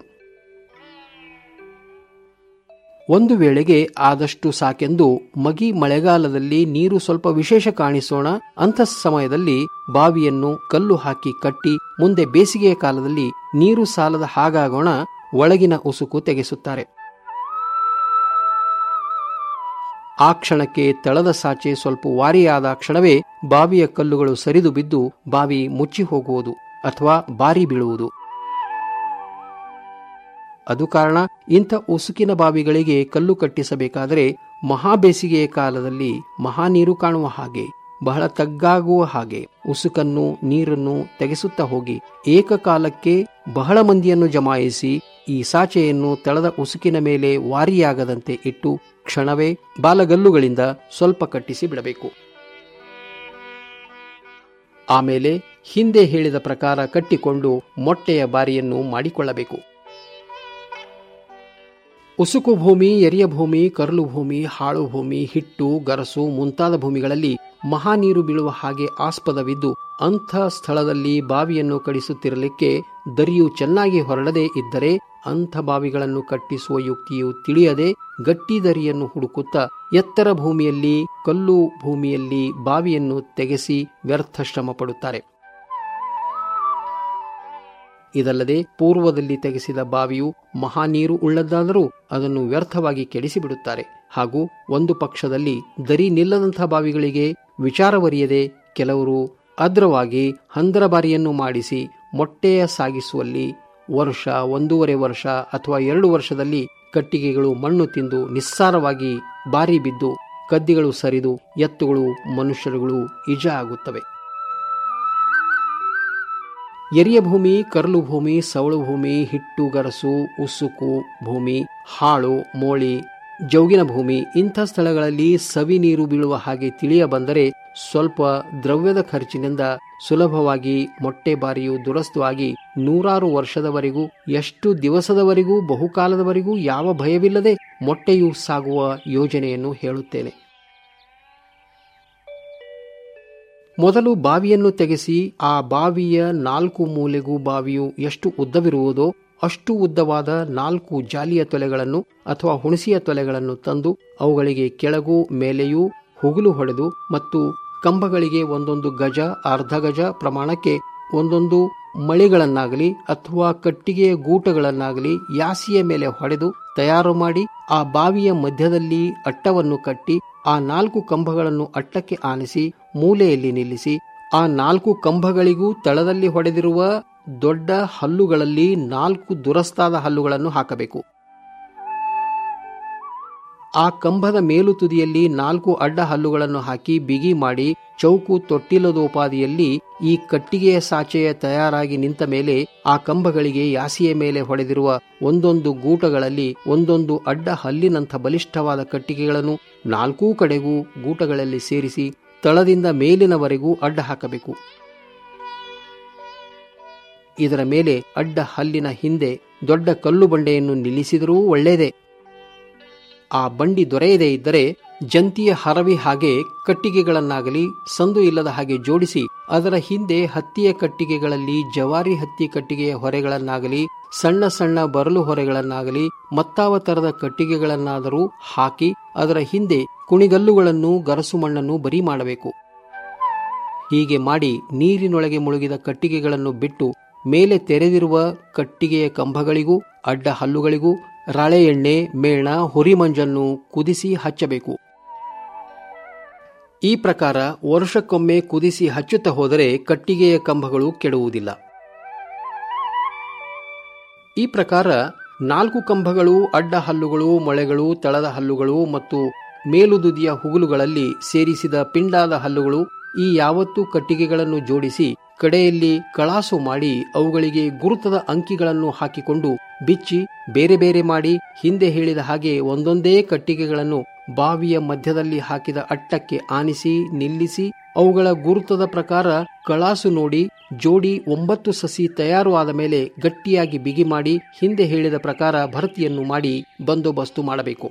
ಒಂದು ವೇಳೆಗೆ ಆದಷ್ಟು ಸಾಕೆಂದು ಮಗಿ ಮಳೆಗಾಲದಲ್ಲಿ ನೀರು ಸ್ವಲ್ಪ ವಿಶೇಷ ಕಾಣಿಸೋಣ ಅಂಥ ಸಮಯದಲ್ಲಿ ಬಾವಿಯನ್ನು ಕಲ್ಲು ಹಾಕಿ ಕಟ್ಟಿ ಮುಂದೆ ಬೇಸಿಗೆಯ ಕಾಲದಲ್ಲಿ ನೀರು ಸಾಲದ ಹಾಗಾಗೋಣ ಒಳಗಿನ ಉಸುಕು ತೆಗೆಸುತ್ತಾರೆ ಆ ಕ್ಷಣಕ್ಕೆ ತಳದ ಸಾಚೆ ಸ್ವಲ್ಪ ವಾರಿಯಾದ ಕ್ಷಣವೇ ಬಾವಿಯ ಕಲ್ಲುಗಳು ಸರಿದು ಬಿದ್ದು ಬಾವಿ ಮುಚ್ಚಿ ಹೋಗುವುದು ಅಥವಾ ಬಾರಿ ಬೀಳುವುದು ಅದು ಕಾರಣ ಇಂಥ ಉಸುಕಿನ ಬಾವಿಗಳಿಗೆ ಕಲ್ಲು ಕಟ್ಟಿಸಬೇಕಾದರೆ ಮಹಾ ಬೇಸಿಗೆಯ ಕಾಲದಲ್ಲಿ ಮಹಾ ನೀರು ಕಾಣುವ ಹಾಗೆ ಬಹಳ ತಗ್ಗಾಗುವ ಹಾಗೆ ಉಸುಕನ್ನು ನೀರನ್ನು ತೆಗೆಸುತ್ತಾ ಹೋಗಿ ಏಕಕಾಲಕ್ಕೆ ಬಹಳ ಮಂದಿಯನ್ನು ಜಮಾಯಿಸಿ ಈ ಸಾಚೆಯನ್ನು ತಳದ ಉಸುಕಿನ ಮೇಲೆ ವಾರಿಯಾಗದಂತೆ ಇಟ್ಟು ಕ್ಷಣವೇ ಬಾಲಗಲ್ಲುಗಳಿಂದ ಸ್ವಲ್ಪ ಕಟ್ಟಿಸಿ ಬಿಡಬೇಕು ಆಮೇಲೆ ಹಿಂದೆ ಹೇಳಿದ ಪ್ರಕಾರ ಕಟ್ಟಿಕೊಂಡು ಮೊಟ್ಟೆಯ ಬಾರಿಯನ್ನು ಮಾಡಿಕೊಳ್ಳಬೇಕು ಉಸುಕು ಭೂಮಿ ಎರಿಯ ಭೂಮಿ ಕರಲು ಭೂಮಿ ಹಾಳು ಭೂಮಿ ಹಿಟ್ಟು ಗರಸು ಮುಂತಾದ ಭೂಮಿಗಳಲ್ಲಿ ಮಹಾ ನೀರು ಬೀಳುವ ಹಾಗೆ ಆಸ್ಪದವಿದ್ದು ಅಂಥ ಸ್ಥಳದಲ್ಲಿ ಬಾವಿಯನ್ನು ಕಡಿಸುತ್ತಿರಲಿಕ್ಕೆ ದರಿಯು ಚೆನ್ನಾಗಿ ಹೊರಡದೇ ಇದ್ದರೆ ಅಂಥ ಬಾವಿಗಳನ್ನು ಕಟ್ಟಿಸುವ ಯುಕ್ತಿಯು ತಿಳಿಯದೆ ಗಟ್ಟಿ ದರಿಯನ್ನು ಹುಡುಕುತ್ತಾ ಎತ್ತರ ಭೂಮಿಯಲ್ಲಿ ಕಲ್ಲು ಭೂಮಿಯಲ್ಲಿ ಬಾವಿಯನ್ನು ತೆಗೆಸಿ ವ್ಯರ್ಥ ಶ್ರಮ ಪಡುತ್ತಾರೆ ಇದಲ್ಲದೆ ಪೂರ್ವದಲ್ಲಿ ತೆಗೆಸಿದ ಬಾವಿಯು ಮಹಾ ನೀರು ಉಳ್ಳದ್ದಾದರೂ ಅದನ್ನು ವ್ಯರ್ಥವಾಗಿ ಕೆಡಿಸಿಬಿಡುತ್ತಾರೆ ಹಾಗೂ ಒಂದು ಪಕ್ಷದಲ್ಲಿ ದರಿ ನಿಲ್ಲದಂಥ ಬಾವಿಗಳಿಗೆ ವಿಚಾರವರಿಯದೆ ಕೆಲವರು ಅದ್ರವಾಗಿ ಹಂದರಬಾರಿಯನ್ನು ಮಾಡಿಸಿ ಮೊಟ್ಟೆಯ ಸಾಗಿಸುವಲ್ಲಿ ವರ್ಷ ಒಂದೂವರೆ ವರ್ಷ ಅಥವಾ ಎರಡು ವರ್ಷದಲ್ಲಿ ಕಟ್ಟಿಗೆಗಳು ಮಣ್ಣು ತಿಂದು ನಿಸ್ಸಾರವಾಗಿ ಬಾರಿ ಬಿದ್ದು ಕದ್ದಿಗಳು ಸರಿದು ಎತ್ತುಗಳು ಮನುಷ್ಯರುಗಳು ಇಜ ಆಗುತ್ತವೆ ಎರಿಯ ಭೂಮಿ ಕರ್ಲು ಭೂಮಿ ಸವಳು ಭೂಮಿ ಹಿಟ್ಟು ಗರಸು ಉಸುಕು ಭೂಮಿ ಹಾಳು ಮೋಳಿ ಜೌಗಿನ ಭೂಮಿ ಇಂಥ ಸ್ಥಳಗಳಲ್ಲಿ ಸವಿ ನೀರು ಬೀಳುವ ಹಾಗೆ ತಿಳಿಯ ಬಂದರೆ ಸ್ವಲ್ಪ ದ್ರವ್ಯದ ಖರ್ಚಿನಿಂದ ಸುಲಭವಾಗಿ ಮೊಟ್ಟೆ ಬಾರಿಯು ದುರಸ್ತವಾಗಿ ನೂರಾರು ವರ್ಷದವರೆಗೂ ಎಷ್ಟು ದಿವಸದವರೆಗೂ ಬಹುಕಾಲದವರೆಗೂ ಯಾವ ಭಯವಿಲ್ಲದೆ ಮೊಟ್ಟೆಯು ಸಾಗುವ ಯೋಜನೆಯನ್ನು ಹೇಳುತ್ತೇನೆ ಮೊದಲು ಬಾವಿಯನ್ನು ತೆಗೆಸಿ ಆ ಬಾವಿಯ ನಾಲ್ಕು ಮೂಲೆಗೂ ಬಾವಿಯು ಎಷ್ಟು ಉದ್ದವಿರುವುದೋ ಅಷ್ಟು ಉದ್ದವಾದ ನಾಲ್ಕು ಜಾಲಿಯ ತೊಲೆಗಳನ್ನು ಅಥವಾ ಹುಣಸಿಯ ತೊಲೆಗಳನ್ನು ತಂದು ಅವುಗಳಿಗೆ ಕೆಳಗೂ ಮೇಲೆಯೂ ಹುಗುಲು ಹೊಡೆದು ಮತ್ತು ಕಂಬಗಳಿಗೆ ಒಂದೊಂದು ಗಜ ಅರ್ಧ ಗಜ ಪ್ರಮಾಣಕ್ಕೆ ಒಂದೊಂದು ಮಳಿಗಳನ್ನಾಗಲಿ ಅಥವಾ ಕಟ್ಟಿಗೆಯ ಗೂಟಗಳನ್ನಾಗಲಿ ಯಾಸಿಯ ಮೇಲೆ ಹೊಡೆದು ತಯಾರು ಮಾಡಿ ಆ ಬಾವಿಯ ಮಧ್ಯದಲ್ಲಿ ಅಟ್ಟವನ್ನು ಕಟ್ಟಿ ಆ ನಾಲ್ಕು ಕಂಬಗಳನ್ನು ಅಟ್ಟಕ್ಕೆ ಆನಿಸಿ ಮೂಲೆಯಲ್ಲಿ ನಿಲ್ಲಿಸಿ ಆ ನಾಲ್ಕು ಕಂಬಗಳಿಗೂ ತಳದಲ್ಲಿ ಹೊಡೆದಿರುವ ದೊಡ್ಡ ಹಲ್ಲುಗಳಲ್ಲಿ ನಾಲ್ಕು ದುರಸ್ತಾದ ಹಲ್ಲುಗಳನ್ನು ಹಾಕಬೇಕು ಆ ಕಂಬದ ಮೇಲು ತುದಿಯಲ್ಲಿ ನಾಲ್ಕು ಅಡ್ಡ ಹಲ್ಲುಗಳನ್ನು ಹಾಕಿ ಬಿಗಿ ಮಾಡಿ ಚೌಕು ತೊಟ್ಟಿಲದೋಪಾದಿಯಲ್ಲಿ ಈ ಕಟ್ಟಿಗೆಯ ಸಾಚೆಯ ತಯಾರಾಗಿ ನಿಂತ ಮೇಲೆ ಆ ಕಂಬಗಳಿಗೆ ಯಾಸಿಯ ಮೇಲೆ ಹೊಡೆದಿರುವ ಒಂದೊಂದು ಗೂಟಗಳಲ್ಲಿ ಒಂದೊಂದು ಅಡ್ಡ ಹಲ್ಲಿನಂಥ ಬಲಿಷ್ಠವಾದ ಕಟ್ಟಿಗೆಗಳನ್ನು ನಾಲ್ಕೂ ಕಡೆಗೂ ಗೂಟಗಳಲ್ಲಿ ಸೇರಿಸಿ ತಳದಿಂದ ಮೇಲಿನವರೆಗೂ ಅಡ್ಡ ಹಾಕಬೇಕು ಇದರ ಮೇಲೆ ಅಡ್ಡ ಹಲ್ಲಿನ ಹಿಂದೆ ದೊಡ್ಡ ಕಲ್ಲು ಬಂಡೆಯನ್ನು ನಿಲ್ಲಿಸಿದರೂ ಒಳ್ಳೆಯದೇ ಆ ಬಂಡಿ ದೊರೆಯದೇ ಇದ್ದರೆ ಜಂತಿಯ ಹರವಿ ಹಾಗೆ ಕಟ್ಟಿಗೆಗಳನ್ನಾಗಲಿ ಸಂದು ಇಲ್ಲದ ಹಾಗೆ ಜೋಡಿಸಿ ಅದರ ಹಿಂದೆ ಹತ್ತಿಯ ಕಟ್ಟಿಗೆಗಳಲ್ಲಿ ಜವಾರಿ ಹತ್ತಿ ಕಟ್ಟಿಗೆಯ ಹೊರೆಗಳನ್ನಾಗಲಿ ಸಣ್ಣ ಸಣ್ಣ ಬರಲು ಹೊರೆಗಳನ್ನಾಗಲಿ ಮತ್ತಾವ ತರದ ಕಟ್ಟಿಗೆಗಳನ್ನಾದರೂ ಹಾಕಿ ಅದರ ಹಿಂದೆ ಕುಣಿಗಲ್ಲುಗಳನ್ನು ಗರಸು ಮಣ್ಣನ್ನು ಬರಿ ಮಾಡಬೇಕು ಹೀಗೆ ಮಾಡಿ ನೀರಿನೊಳಗೆ ಮುಳುಗಿದ ಕಟ್ಟಿಗೆಗಳನ್ನು ಬಿಟ್ಟು ಮೇಲೆ ತೆರೆದಿರುವ ಕಟ್ಟಿಗೆಯ ಕಂಬಗಳಿಗೂ ಅಡ್ಡ ಹಲ್ಲುಗಳಿಗೂ ರಾಳೆ ಎಣ್ಣೆ ಮೇಣ ಹುರಿಮಂಜನ್ನು ಕುದಿಸಿ ಹಚ್ಚಬೇಕು ಈ ಪ್ರಕಾರ ವರ್ಷಕ್ಕೊಮ್ಮೆ ಕುದಿಸಿ ಹಚ್ಚುತ್ತಾ ಹೋದರೆ ಕಟ್ಟಿಗೆಯ ಕಂಬಗಳು ಕೆಡುವುದಿಲ್ಲ ಈ ಪ್ರಕಾರ ನಾಲ್ಕು ಕಂಬಗಳು ಅಡ್ಡ ಹಲ್ಲುಗಳು ಮೊಳೆಗಳು ತಳದ ಹಲ್ಲುಗಳು ಮತ್ತು ಮೇಲುದುದಿಯ ಹುಗುಲುಗಳಲ್ಲಿ ಸೇರಿಸಿದ ಪಿಂಡಾದ ಹಲ್ಲುಗಳು ಈ ಯಾವತ್ತು ಕಟ್ಟಿಗೆಗಳನ್ನು ಜೋಡಿಸಿ ಕಡೆಯಲ್ಲಿ ಕಳಾಸು ಮಾಡಿ ಅವುಗಳಿಗೆ ಗುರುತದ ಅಂಕಿಗಳನ್ನು ಹಾಕಿಕೊಂಡು ಬಿಚ್ಚಿ ಬೇರೆ ಬೇರೆ ಮಾಡಿ ಹಿಂದೆ ಹೇಳಿದ ಹಾಗೆ ಒಂದೊಂದೇ ಕಟ್ಟಿಗೆಗಳನ್ನು ಬಾವಿಯ ಮಧ್ಯದಲ್ಲಿ ಹಾಕಿದ ಅಟ್ಟಕ್ಕೆ ಆನಿಸಿ ನಿಲ್ಲಿಸಿ ಅವುಗಳ ಗುರುತದ ಪ್ರಕಾರ ಕಳಾಸು ನೋಡಿ ಜೋಡಿ ಒಂಬತ್ತು ಸಸಿ ತಯಾರು ಆದ ಮೇಲೆ ಗಟ್ಟಿಯಾಗಿ ಬಿಗಿ ಮಾಡಿ ಹಿಂದೆ ಹೇಳಿದ ಪ್ರಕಾರ ಭರ್ತಿಯನ್ನು ಮಾಡಿ ಬಂದೋಬಸ್ತು ಮಾಡಬೇಕು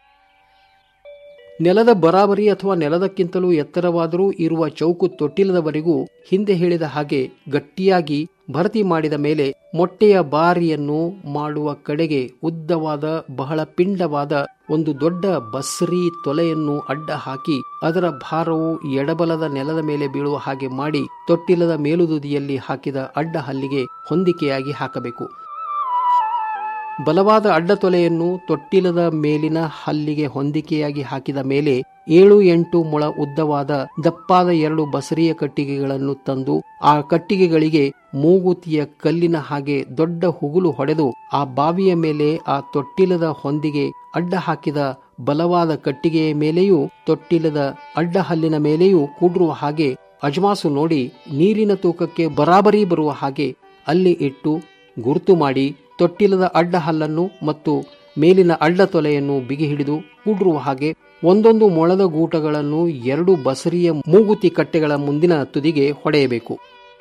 ನೆಲದ ಬರಾಬರಿ ಅಥವಾ ನೆಲದಕ್ಕಿಂತಲೂ ಎತ್ತರವಾದರೂ ಇರುವ ಚೌಕು ತೊಟ್ಟಿಲದವರೆಗೂ ಹಿಂದೆ ಹೇಳಿದ ಹಾಗೆ ಗಟ್ಟಿಯಾಗಿ ಭರ್ತಿ ಮಾಡಿದ ಮೇಲೆ ಮೊಟ್ಟೆಯ ಬಾರಿಯನ್ನು ಮಾಡುವ ಕಡೆಗೆ ಉದ್ದವಾದ ಬಹಳ ಪಿಂಡವಾದ ಒಂದು ದೊಡ್ಡ ಬಸ್ರಿ ತೊಲೆಯನ್ನು ಅಡ್ಡ ಹಾಕಿ ಅದರ ಭಾರವು ಎಡಬಲದ ನೆಲದ ಮೇಲೆ ಬೀಳುವ ಹಾಗೆ ಮಾಡಿ ತೊಟ್ಟಿಲದ ಮೇಲುದುದಿಯಲ್ಲಿ ಹಾಕಿದ ಅಡ್ಡ ಹಲ್ಲಿಗೆ ಹೊಂದಿಕೆಯಾಗಿ ಹಾಕಬೇಕು ಬಲವಾದ ಅಡ್ಡತೊಲೆಯನ್ನು ತೊಟ್ಟಿಲದ ಮೇಲಿನ ಹಲ್ಲಿಗೆ ಹೊಂದಿಕೆಯಾಗಿ ಹಾಕಿದ ಮೇಲೆ ಏಳು ಎಂಟು ಮೊಳ ಉದ್ದವಾದ ದಪ್ಪಾದ ಎರಡು ಬಸರಿಯ ಕಟ್ಟಿಗೆಗಳನ್ನು ತಂದು ಆ ಕಟ್ಟಿಗೆಗಳಿಗೆ ಮೂಗುತಿಯ ಕಲ್ಲಿನ ಹಾಗೆ ದೊಡ್ಡ ಹುಗುಲು ಹೊಡೆದು ಆ ಬಾವಿಯ ಮೇಲೆ ಆ ತೊಟ್ಟಿಲದ ಹೊಂದಿಗೆ ಅಡ್ಡ ಹಾಕಿದ ಬಲವಾದ ಕಟ್ಟಿಗೆಯ ಮೇಲೆಯೂ ತೊಟ್ಟಿಲದ ಅಡ್ಡ ಹಲ್ಲಿನ ಮೇಲೆಯೂ ಕೂಡಿರುವ ಹಾಗೆ ಅಜಮಾಸು ನೋಡಿ ನೀರಿನ ತೂಕಕ್ಕೆ ಬರಾಬರಿ ಬರುವ ಹಾಗೆ ಅಲ್ಲಿ ಇಟ್ಟು ಗುರುತು ಮಾಡಿ ತೊಟ್ಟಿಲದ ಅಡ್ಡ ಹಲ್ಲನ್ನು ಮತ್ತು ಮೇಲಿನ ಅಡ್ಡ ತೊಲೆಯನ್ನು ಬಿಗಿ ಹಿಡಿದು ಕೂಡಿರುವ ಹಾಗೆ ಒಂದೊಂದು ಮೊಳದ ಗೂಟಗಳನ್ನು ಎರಡು ಬಸರಿಯ ಮೂಗುತಿ ಕಟ್ಟೆಗಳ ಮುಂದಿನ ತುದಿಗೆ ಹೊಡೆಯಬೇಕು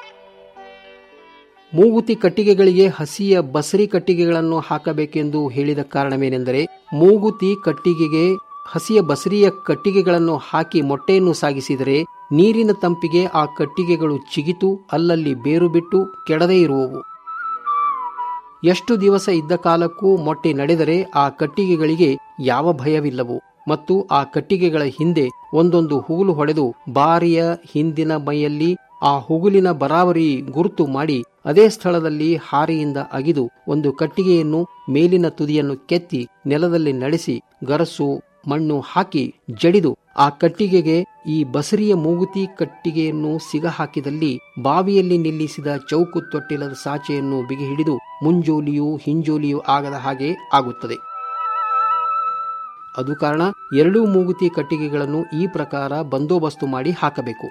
ಮೂಗುತಿ ಕಟ್ಟಿಗೆಗಳಿಗೆ ಹಸಿಯ ಬಸರಿ ಕಟ್ಟಿಗೆಗಳನ್ನು ಹಾಕಬೇಕೆಂದು ಹೇಳಿದ ಕಾರಣವೇನೆಂದರೆ ಮೂಗುತಿ ಕಟ್ಟಿಗೆಗೆ ಹಸಿಯ ಬಸರಿಯ ಕಟ್ಟಿಗೆಗಳನ್ನು ಹಾಕಿ ಮೊಟ್ಟೆಯನ್ನು ಸಾಗಿಸಿದರೆ ನೀರಿನ ತಂಪಿಗೆ ಆ ಕಟ್ಟಿಗೆಗಳು ಚಿಗಿತು ಅಲ್ಲಲ್ಲಿ ಬೇರು ಬಿಟ್ಟು ಕೆಡದೇ ಇರುವವು ಎಷ್ಟು ದಿವಸ ಇದ್ದ ಕಾಲಕ್ಕೂ ಮೊಟ್ಟೆ ನಡೆದರೆ ಆ ಕಟ್ಟಿಗೆಗಳಿಗೆ ಯಾವ ಭಯವಿಲ್ಲವು ಮತ್ತು ಆ ಕಟ್ಟಿಗೆಗಳ ಹಿಂದೆ ಒಂದೊಂದು ಹುಗುಲು ಹೊಡೆದು ಬಾರಿಯ ಹಿಂದಿನ ಮೈಯಲ್ಲಿ ಆ ಹುಗುಲಿನ ಬರಾಬರಿ ಗುರುತು ಮಾಡಿ ಅದೇ ಸ್ಥಳದಲ್ಲಿ ಹಾರಿಯಿಂದ ಅಗಿದು ಒಂದು ಕಟ್ಟಿಗೆಯನ್ನು ಮೇಲಿನ ತುದಿಯನ್ನು ಕೆತ್ತಿ ನೆಲದಲ್ಲಿ ನಡೆಸಿ ಗರಸು ಮಣ್ಣು ಹಾಕಿ ಜಡಿದು ಆ ಕಟ್ಟಿಗೆಗೆ ಈ ಬಸರಿಯ ಮೂಗುತಿ ಕಟ್ಟಿಗೆಯನ್ನು ಸಿಗ ಹಾಕಿದಲ್ಲಿ ಬಾವಿಯಲ್ಲಿ ನಿಲ್ಲಿಸಿದ ಚೌಕು ತೊಟ್ಟಿಲದ ಸಾಚೆಯನ್ನು ಬಿಗಿ ಹಿಡಿದು ಮುಂಜೋಲಿಯೂ ಹಿಂಜೋಲಿಯೂ ಆಗದ ಹಾಗೆ ಆಗುತ್ತದೆ ಅದು ಕಾರಣ ಎರಡೂ ಮೂಗುತಿ ಕಟ್ಟಿಗೆಗಳನ್ನು ಈ ಪ್ರಕಾರ ಬಂದೋಬಸ್ತು ಮಾಡಿ ಹಾಕಬೇಕು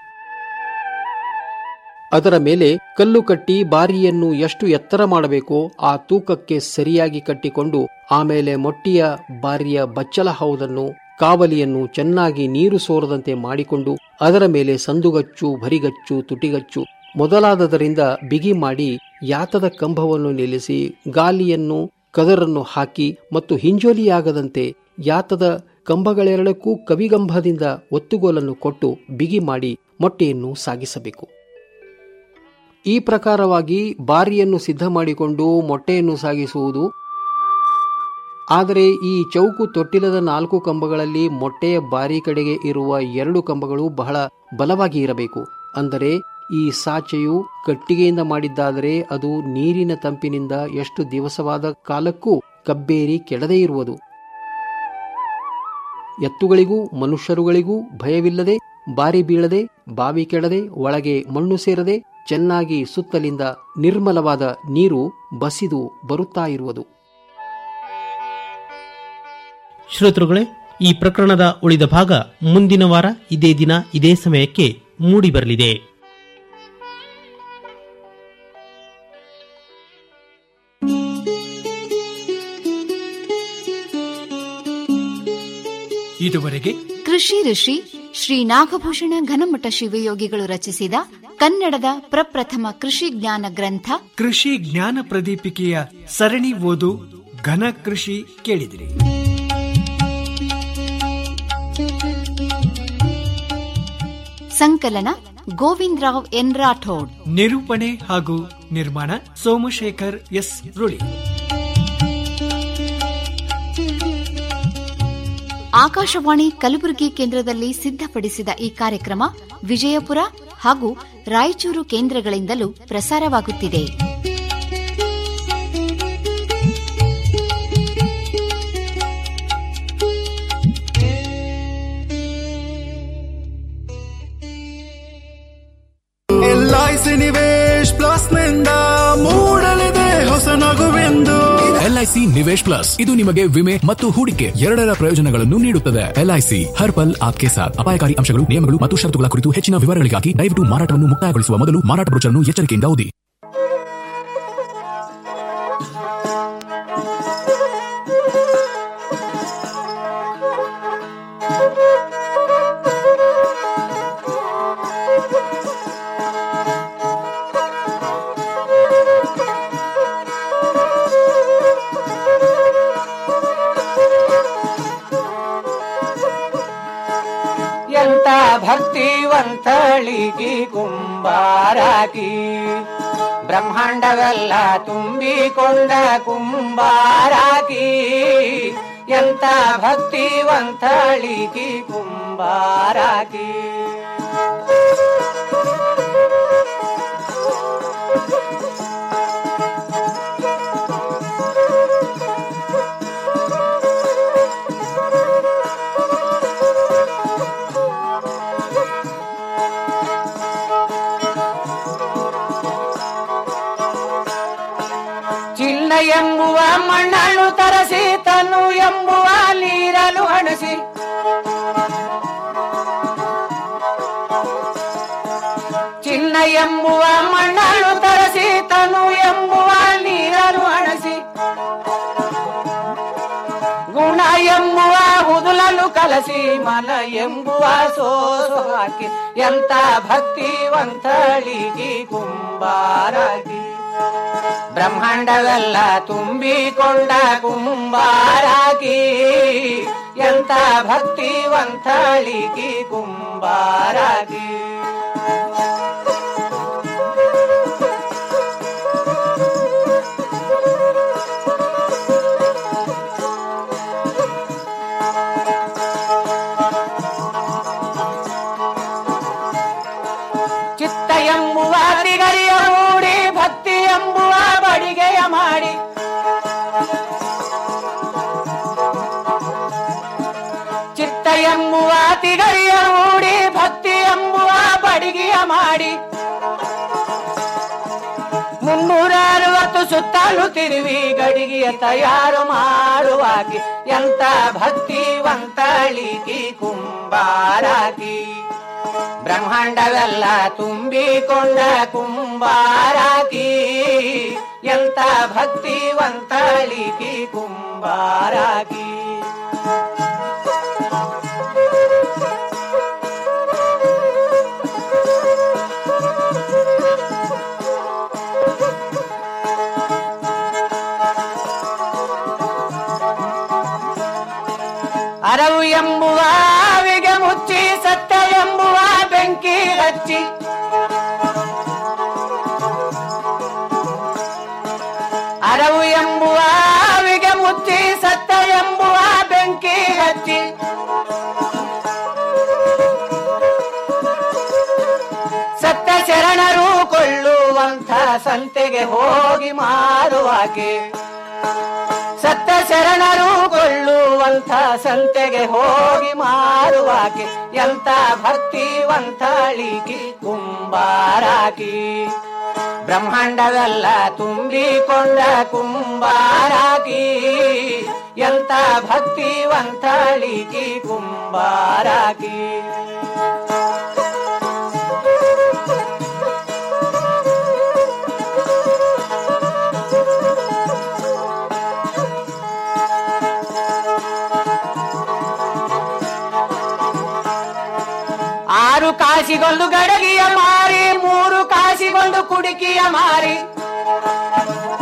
ಅದರ ಮೇಲೆ ಕಲ್ಲು ಕಟ್ಟಿ ಬಾರಿಯನ್ನು ಎಷ್ಟು ಎತ್ತರ ಮಾಡಬೇಕೋ ಆ ತೂಕಕ್ಕೆ ಸರಿಯಾಗಿ ಕಟ್ಟಿಕೊಂಡು ಆಮೇಲೆ ಮೊಟ್ಟಿಯ ಬಾರಿಯ ಬಚ್ಚಲ ಹೌದನ್ನು ಕಾವಲಿಯನ್ನು ಚೆನ್ನಾಗಿ ನೀರು ಸೋರದಂತೆ ಮಾಡಿಕೊಂಡು ಅದರ ಮೇಲೆ ಸಂದುಗಚ್ಚು ಭರಿಗಚ್ಚು ತುಟಿಗಚ್ಚು ಮೊದಲಾದದರಿಂದ ಬಿಗಿ ಮಾಡಿ ಯಾತದ ಕಂಬವನ್ನು ನಿಲ್ಲಿಸಿ ಗಾಲಿಯನ್ನು ಕದರನ್ನು ಹಾಕಿ ಮತ್ತು ಹಿಂಜೋಲಿಯಾಗದಂತೆ ಯಾತದ ಕಂಬಗಳೆರಡಕ್ಕೂ ಕವಿಗಂಭದಿಂದ ಒತ್ತುಗೋಲನ್ನು ಕೊಟ್ಟು ಬಿಗಿ ಮಾಡಿ ಮೊಟ್ಟೆಯನ್ನು ಸಾಗಿಸಬೇಕು ಈ ಪ್ರಕಾರವಾಗಿ ಬಾರಿಯನ್ನು ಸಿದ್ಧ ಮಾಡಿಕೊಂಡು ಮೊಟ್ಟೆಯನ್ನು ಸಾಗಿಸುವುದು ಆದರೆ ಈ ಚೌಕು ತೊಟ್ಟಿಲದ ನಾಲ್ಕು ಕಂಬಗಳಲ್ಲಿ ಮೊಟ್ಟೆಯ ಬಾರಿ ಕಡೆಗೆ ಇರುವ ಎರಡು ಕಂಬಗಳು ಬಹಳ ಬಲವಾಗಿ ಇರಬೇಕು ಅಂದರೆ ಈ ಸಾಚೆಯು ಕಟ್ಟಿಗೆಯಿಂದ ಮಾಡಿದ್ದಾದರೆ ಅದು ನೀರಿನ ತಂಪಿನಿಂದ ಎಷ್ಟು ದಿವಸವಾದ ಕಾಲಕ್ಕೂ ಕಬ್ಬೇರಿ ಕೆಡದೇ ಇರುವುದು ಎತ್ತುಗಳಿಗೂ ಮನುಷ್ಯರುಗಳಿಗೂ ಭಯವಿಲ್ಲದೆ ಬಾರಿ ಬೀಳದೆ ಬಾವಿ ಕೆಡದೆ ಒಳಗೆ ಮಣ್ಣು ಸೇರದೆ ಚೆನ್ನಾಗಿ ಸುತ್ತಲಿಂದ ನಿರ್ಮಲವಾದ ನೀರು ಬಸಿದು ಬರುತ್ತಾ ಇರುವುದು ಶ್ರೋತೃಗಳೇ ಈ ಪ್ರಕರಣದ ಉಳಿದ ಭಾಗ ಮುಂದಿನ ವಾರ ಇದೇ ದಿನ ಇದೇ ಸಮಯಕ್ಕೆ ಮೂಡಿಬರಲಿದೆ ಇದುವರೆಗೆ ಕೃಷಿ ಋಷಿ ಶ್ರೀ ನಾಗಭೂಷಣ ಘನಮಠ ಶಿವಯೋಗಿಗಳು ರಚಿಸಿದ ಕನ್ನಡದ ಪ್ರಪ್ರಥಮ ಕೃಷಿ ಜ್ಞಾನ ಗ್ರಂಥ ಕೃಷಿ ಜ್ಞಾನ ಪ್ರದೀಪಿಕೆಯ ಸರಣಿ ಓದು ಘನ ಕೃಷಿ ಕೇಳಿದಿರಿ ಸಂಕಲನ ಗೋವಿಂದರಾವ್ ಎನ್ ರಾಠೋಡ್ ನಿರೂಪಣೆ ಹಾಗೂ ನಿರ್ಮಾಣ ಸೋಮಶೇಖರ್ ಎಸ್ ರುಳಿ ಆಕಾಶವಾಣಿ ಕಲಬುರಗಿ ಕೇಂದ್ರದಲ್ಲಿ ಸಿದ್ಧಪಡಿಸಿದ ಈ ಕಾರ್ಯಕ್ರಮ ವಿಜಯಪುರ ಹಾಗೂ ರಾಯಚೂರು ಕೇಂದ್ರಗಳಿಂದಲೂ ಪ್ರಸಾರವಾಗುತ್ತಿದೆ ಎಲ್ಐಸಿ ನಿವೇಶ್ ಪ್ಲಸ್ ನಿಂದ ಮೂಡಲಿದೆ ಹೊಸ ನಗುವೆಂದು ಎಲ್ಐಸಿ ನಿವೇಶ್ ಪ್ಲಸ್ ಇದು ನಿಮಗೆ ವಿಮೆ ಮತ್ತು ಹೂಡಿಕೆ ಎರಡರ ಪ್ರಯೋಜನಗಳನ್ನು ನೀಡುತ್ತದೆ ಎಲ್ಐಸಿ ಹರ್ ಪಲ್ ಆಪ್ಕೆ ಸಾಥ್ ಅಪಾಯಕಾರಿ ಅಂಶಗಳು ನಿಯಮಗಳು ಮತ್ತು ಷರತ್ತುಗಳ ಕುರಿತು ಹೆಚ್ಚಿನ ವಿವರಗಳಿಗಾಗಿ ದಯವಿಟ್ಟು ಮಾರಾಟವನ್ನು ಮುಕ್ತಾಯಗೊಳಿಸುವ ಮೊದಲು ಮಾರಾಟ ಬ್ರೋಚರ್ನ್ನು ಎಚ್ಚರಿಕೆಯಿಂದ ಓದಿ ಎಂತ ಭಕ್ತಿವಂತಳಿಗಿ ಕುಂಬಾರಾಕಿ ಬ್ರಹ್ಮಾಂಡವೆಲ್ಲ ತುಂಬಿಕೊಂಡ ಕುಂಬಾರಾಕಿ ಎಂತ ಭಕ್ತಿವಂತಳಿಗಿ ಕುಂಬಾರಾಕಿ ಚಿನ್ನ ಎಂಬುವ ಮಣ್ಣನ್ನು ತರಸಿ ತನು ಎಂಬುವ ನೀರಲು ಹಣಸಿ ಚಿನ್ನ ಎಂಬುವ ಮಣ್ಣನ್ನು ತರಸಿ ತನು ಎಂಬುವ ನೀರಲು ಹಣಸಿ ಗುಣ ಎಂಬುವ ಹುದುಲಲು ಕಲಸಿ ಮನ ಎಂಬುವ ಸೋಸು ಹಾಕಿ ಎಂತ ಭಕ್ತಿವಂತಳಿಗಿ ಕುಂಬಾರಾಗಿ ಬ್ರಹ್ಮಾಂಡವೆಲ್ಲ ತುಂಬಿಕೊಂಡ ಕುಂಬಾರಾಗಿ ಎಂತ ಭಕ್ತಿವಂತಳಿಗಿ ಕುಂಬಾರಾಗಿ ಚಿತ್ತ ಎಂಬುವ ತಿಗರಿಯ ಮೂಡಿ ಭಕ್ತಿ ಎಂಬುವ ಬಡಿಗೆಯ ಮಾಡಿ ಚಿತ್ತ ಎಂಬುವ ತಿಗರಿಯ ಮೂಡಿ ಭಕ್ತಿ ಎಂಬುವ ಬಡಿಗೆಯ ಮಾಡಿ ಮುನ್ನೂರ ಅರವತ್ತು ಸುತ್ತಲೂ ತಿರುವಿ ಗಡಿಗೆಯ ತಯಾರು ಮಾಡುವಾಗಿ ಎಂತ ಭಕ್ತಿವಂತಳಿಗಿ ಕುಂಬಾರಾಗಿ ಬ್ರಹ್ಮಾಂಡವೆಲ್ಲ ತುಂಬಿಕೊಂಡ ಕುಂಬಾರಾಗಿ ಎಂತ ಭಕ್ತಿವಂತಳಿಗಿ ಕುಂಬಾರಾಗಿ ಅರವು ಎಂಬುವ ಆವಿಗೆ ಮುಚ್ಚಿ ಸತ್ಯ ಎಂಬುವ ಬೆಂಕಿ ಹಚ್ಚಿ ಅರವು ಎಂಬುವ ಆವಿಗೆ ಮುಚ್ಚಿ ಸತ್ಯ ಎಂಬುವ ಬೆಂಕಿ ಹಚ್ಚಿ ಸತ್ಯ ಶರಣ ಸಂತೆಗೆ ಹೋಗಿ ಮಾರುವಾಕೆ ಸತ್ತ ಶರಣರು ಕೊಳ್ಳುವಂಥ ಸಂತೆಗೆ ಹೋಗಿ ಮಾರುವಾಕೆ ಎಂತ ಭಕ್ತಿವಂತಳಿಕಿ ಕುಂಬಾರಾಕಿ ಬ್ರಹ್ಮಾಂಡವೆಲ್ಲ ತುಂಬಿಕೊಂಡ ಕುಂಬಾರಾಕಿ ಎಂತ ಭಕ್ತಿವಂತಳಿಕಿ ಕುಂಬಾರಾಕಿ ಆರು ಕಾಸಿಗೊಂದು ಗಡಗಿಯ ಮಾರಿ ಮೂರು ಕಾಸಿಗೊಂದು ಕುಡುಕಿಯ ಮಾರಿ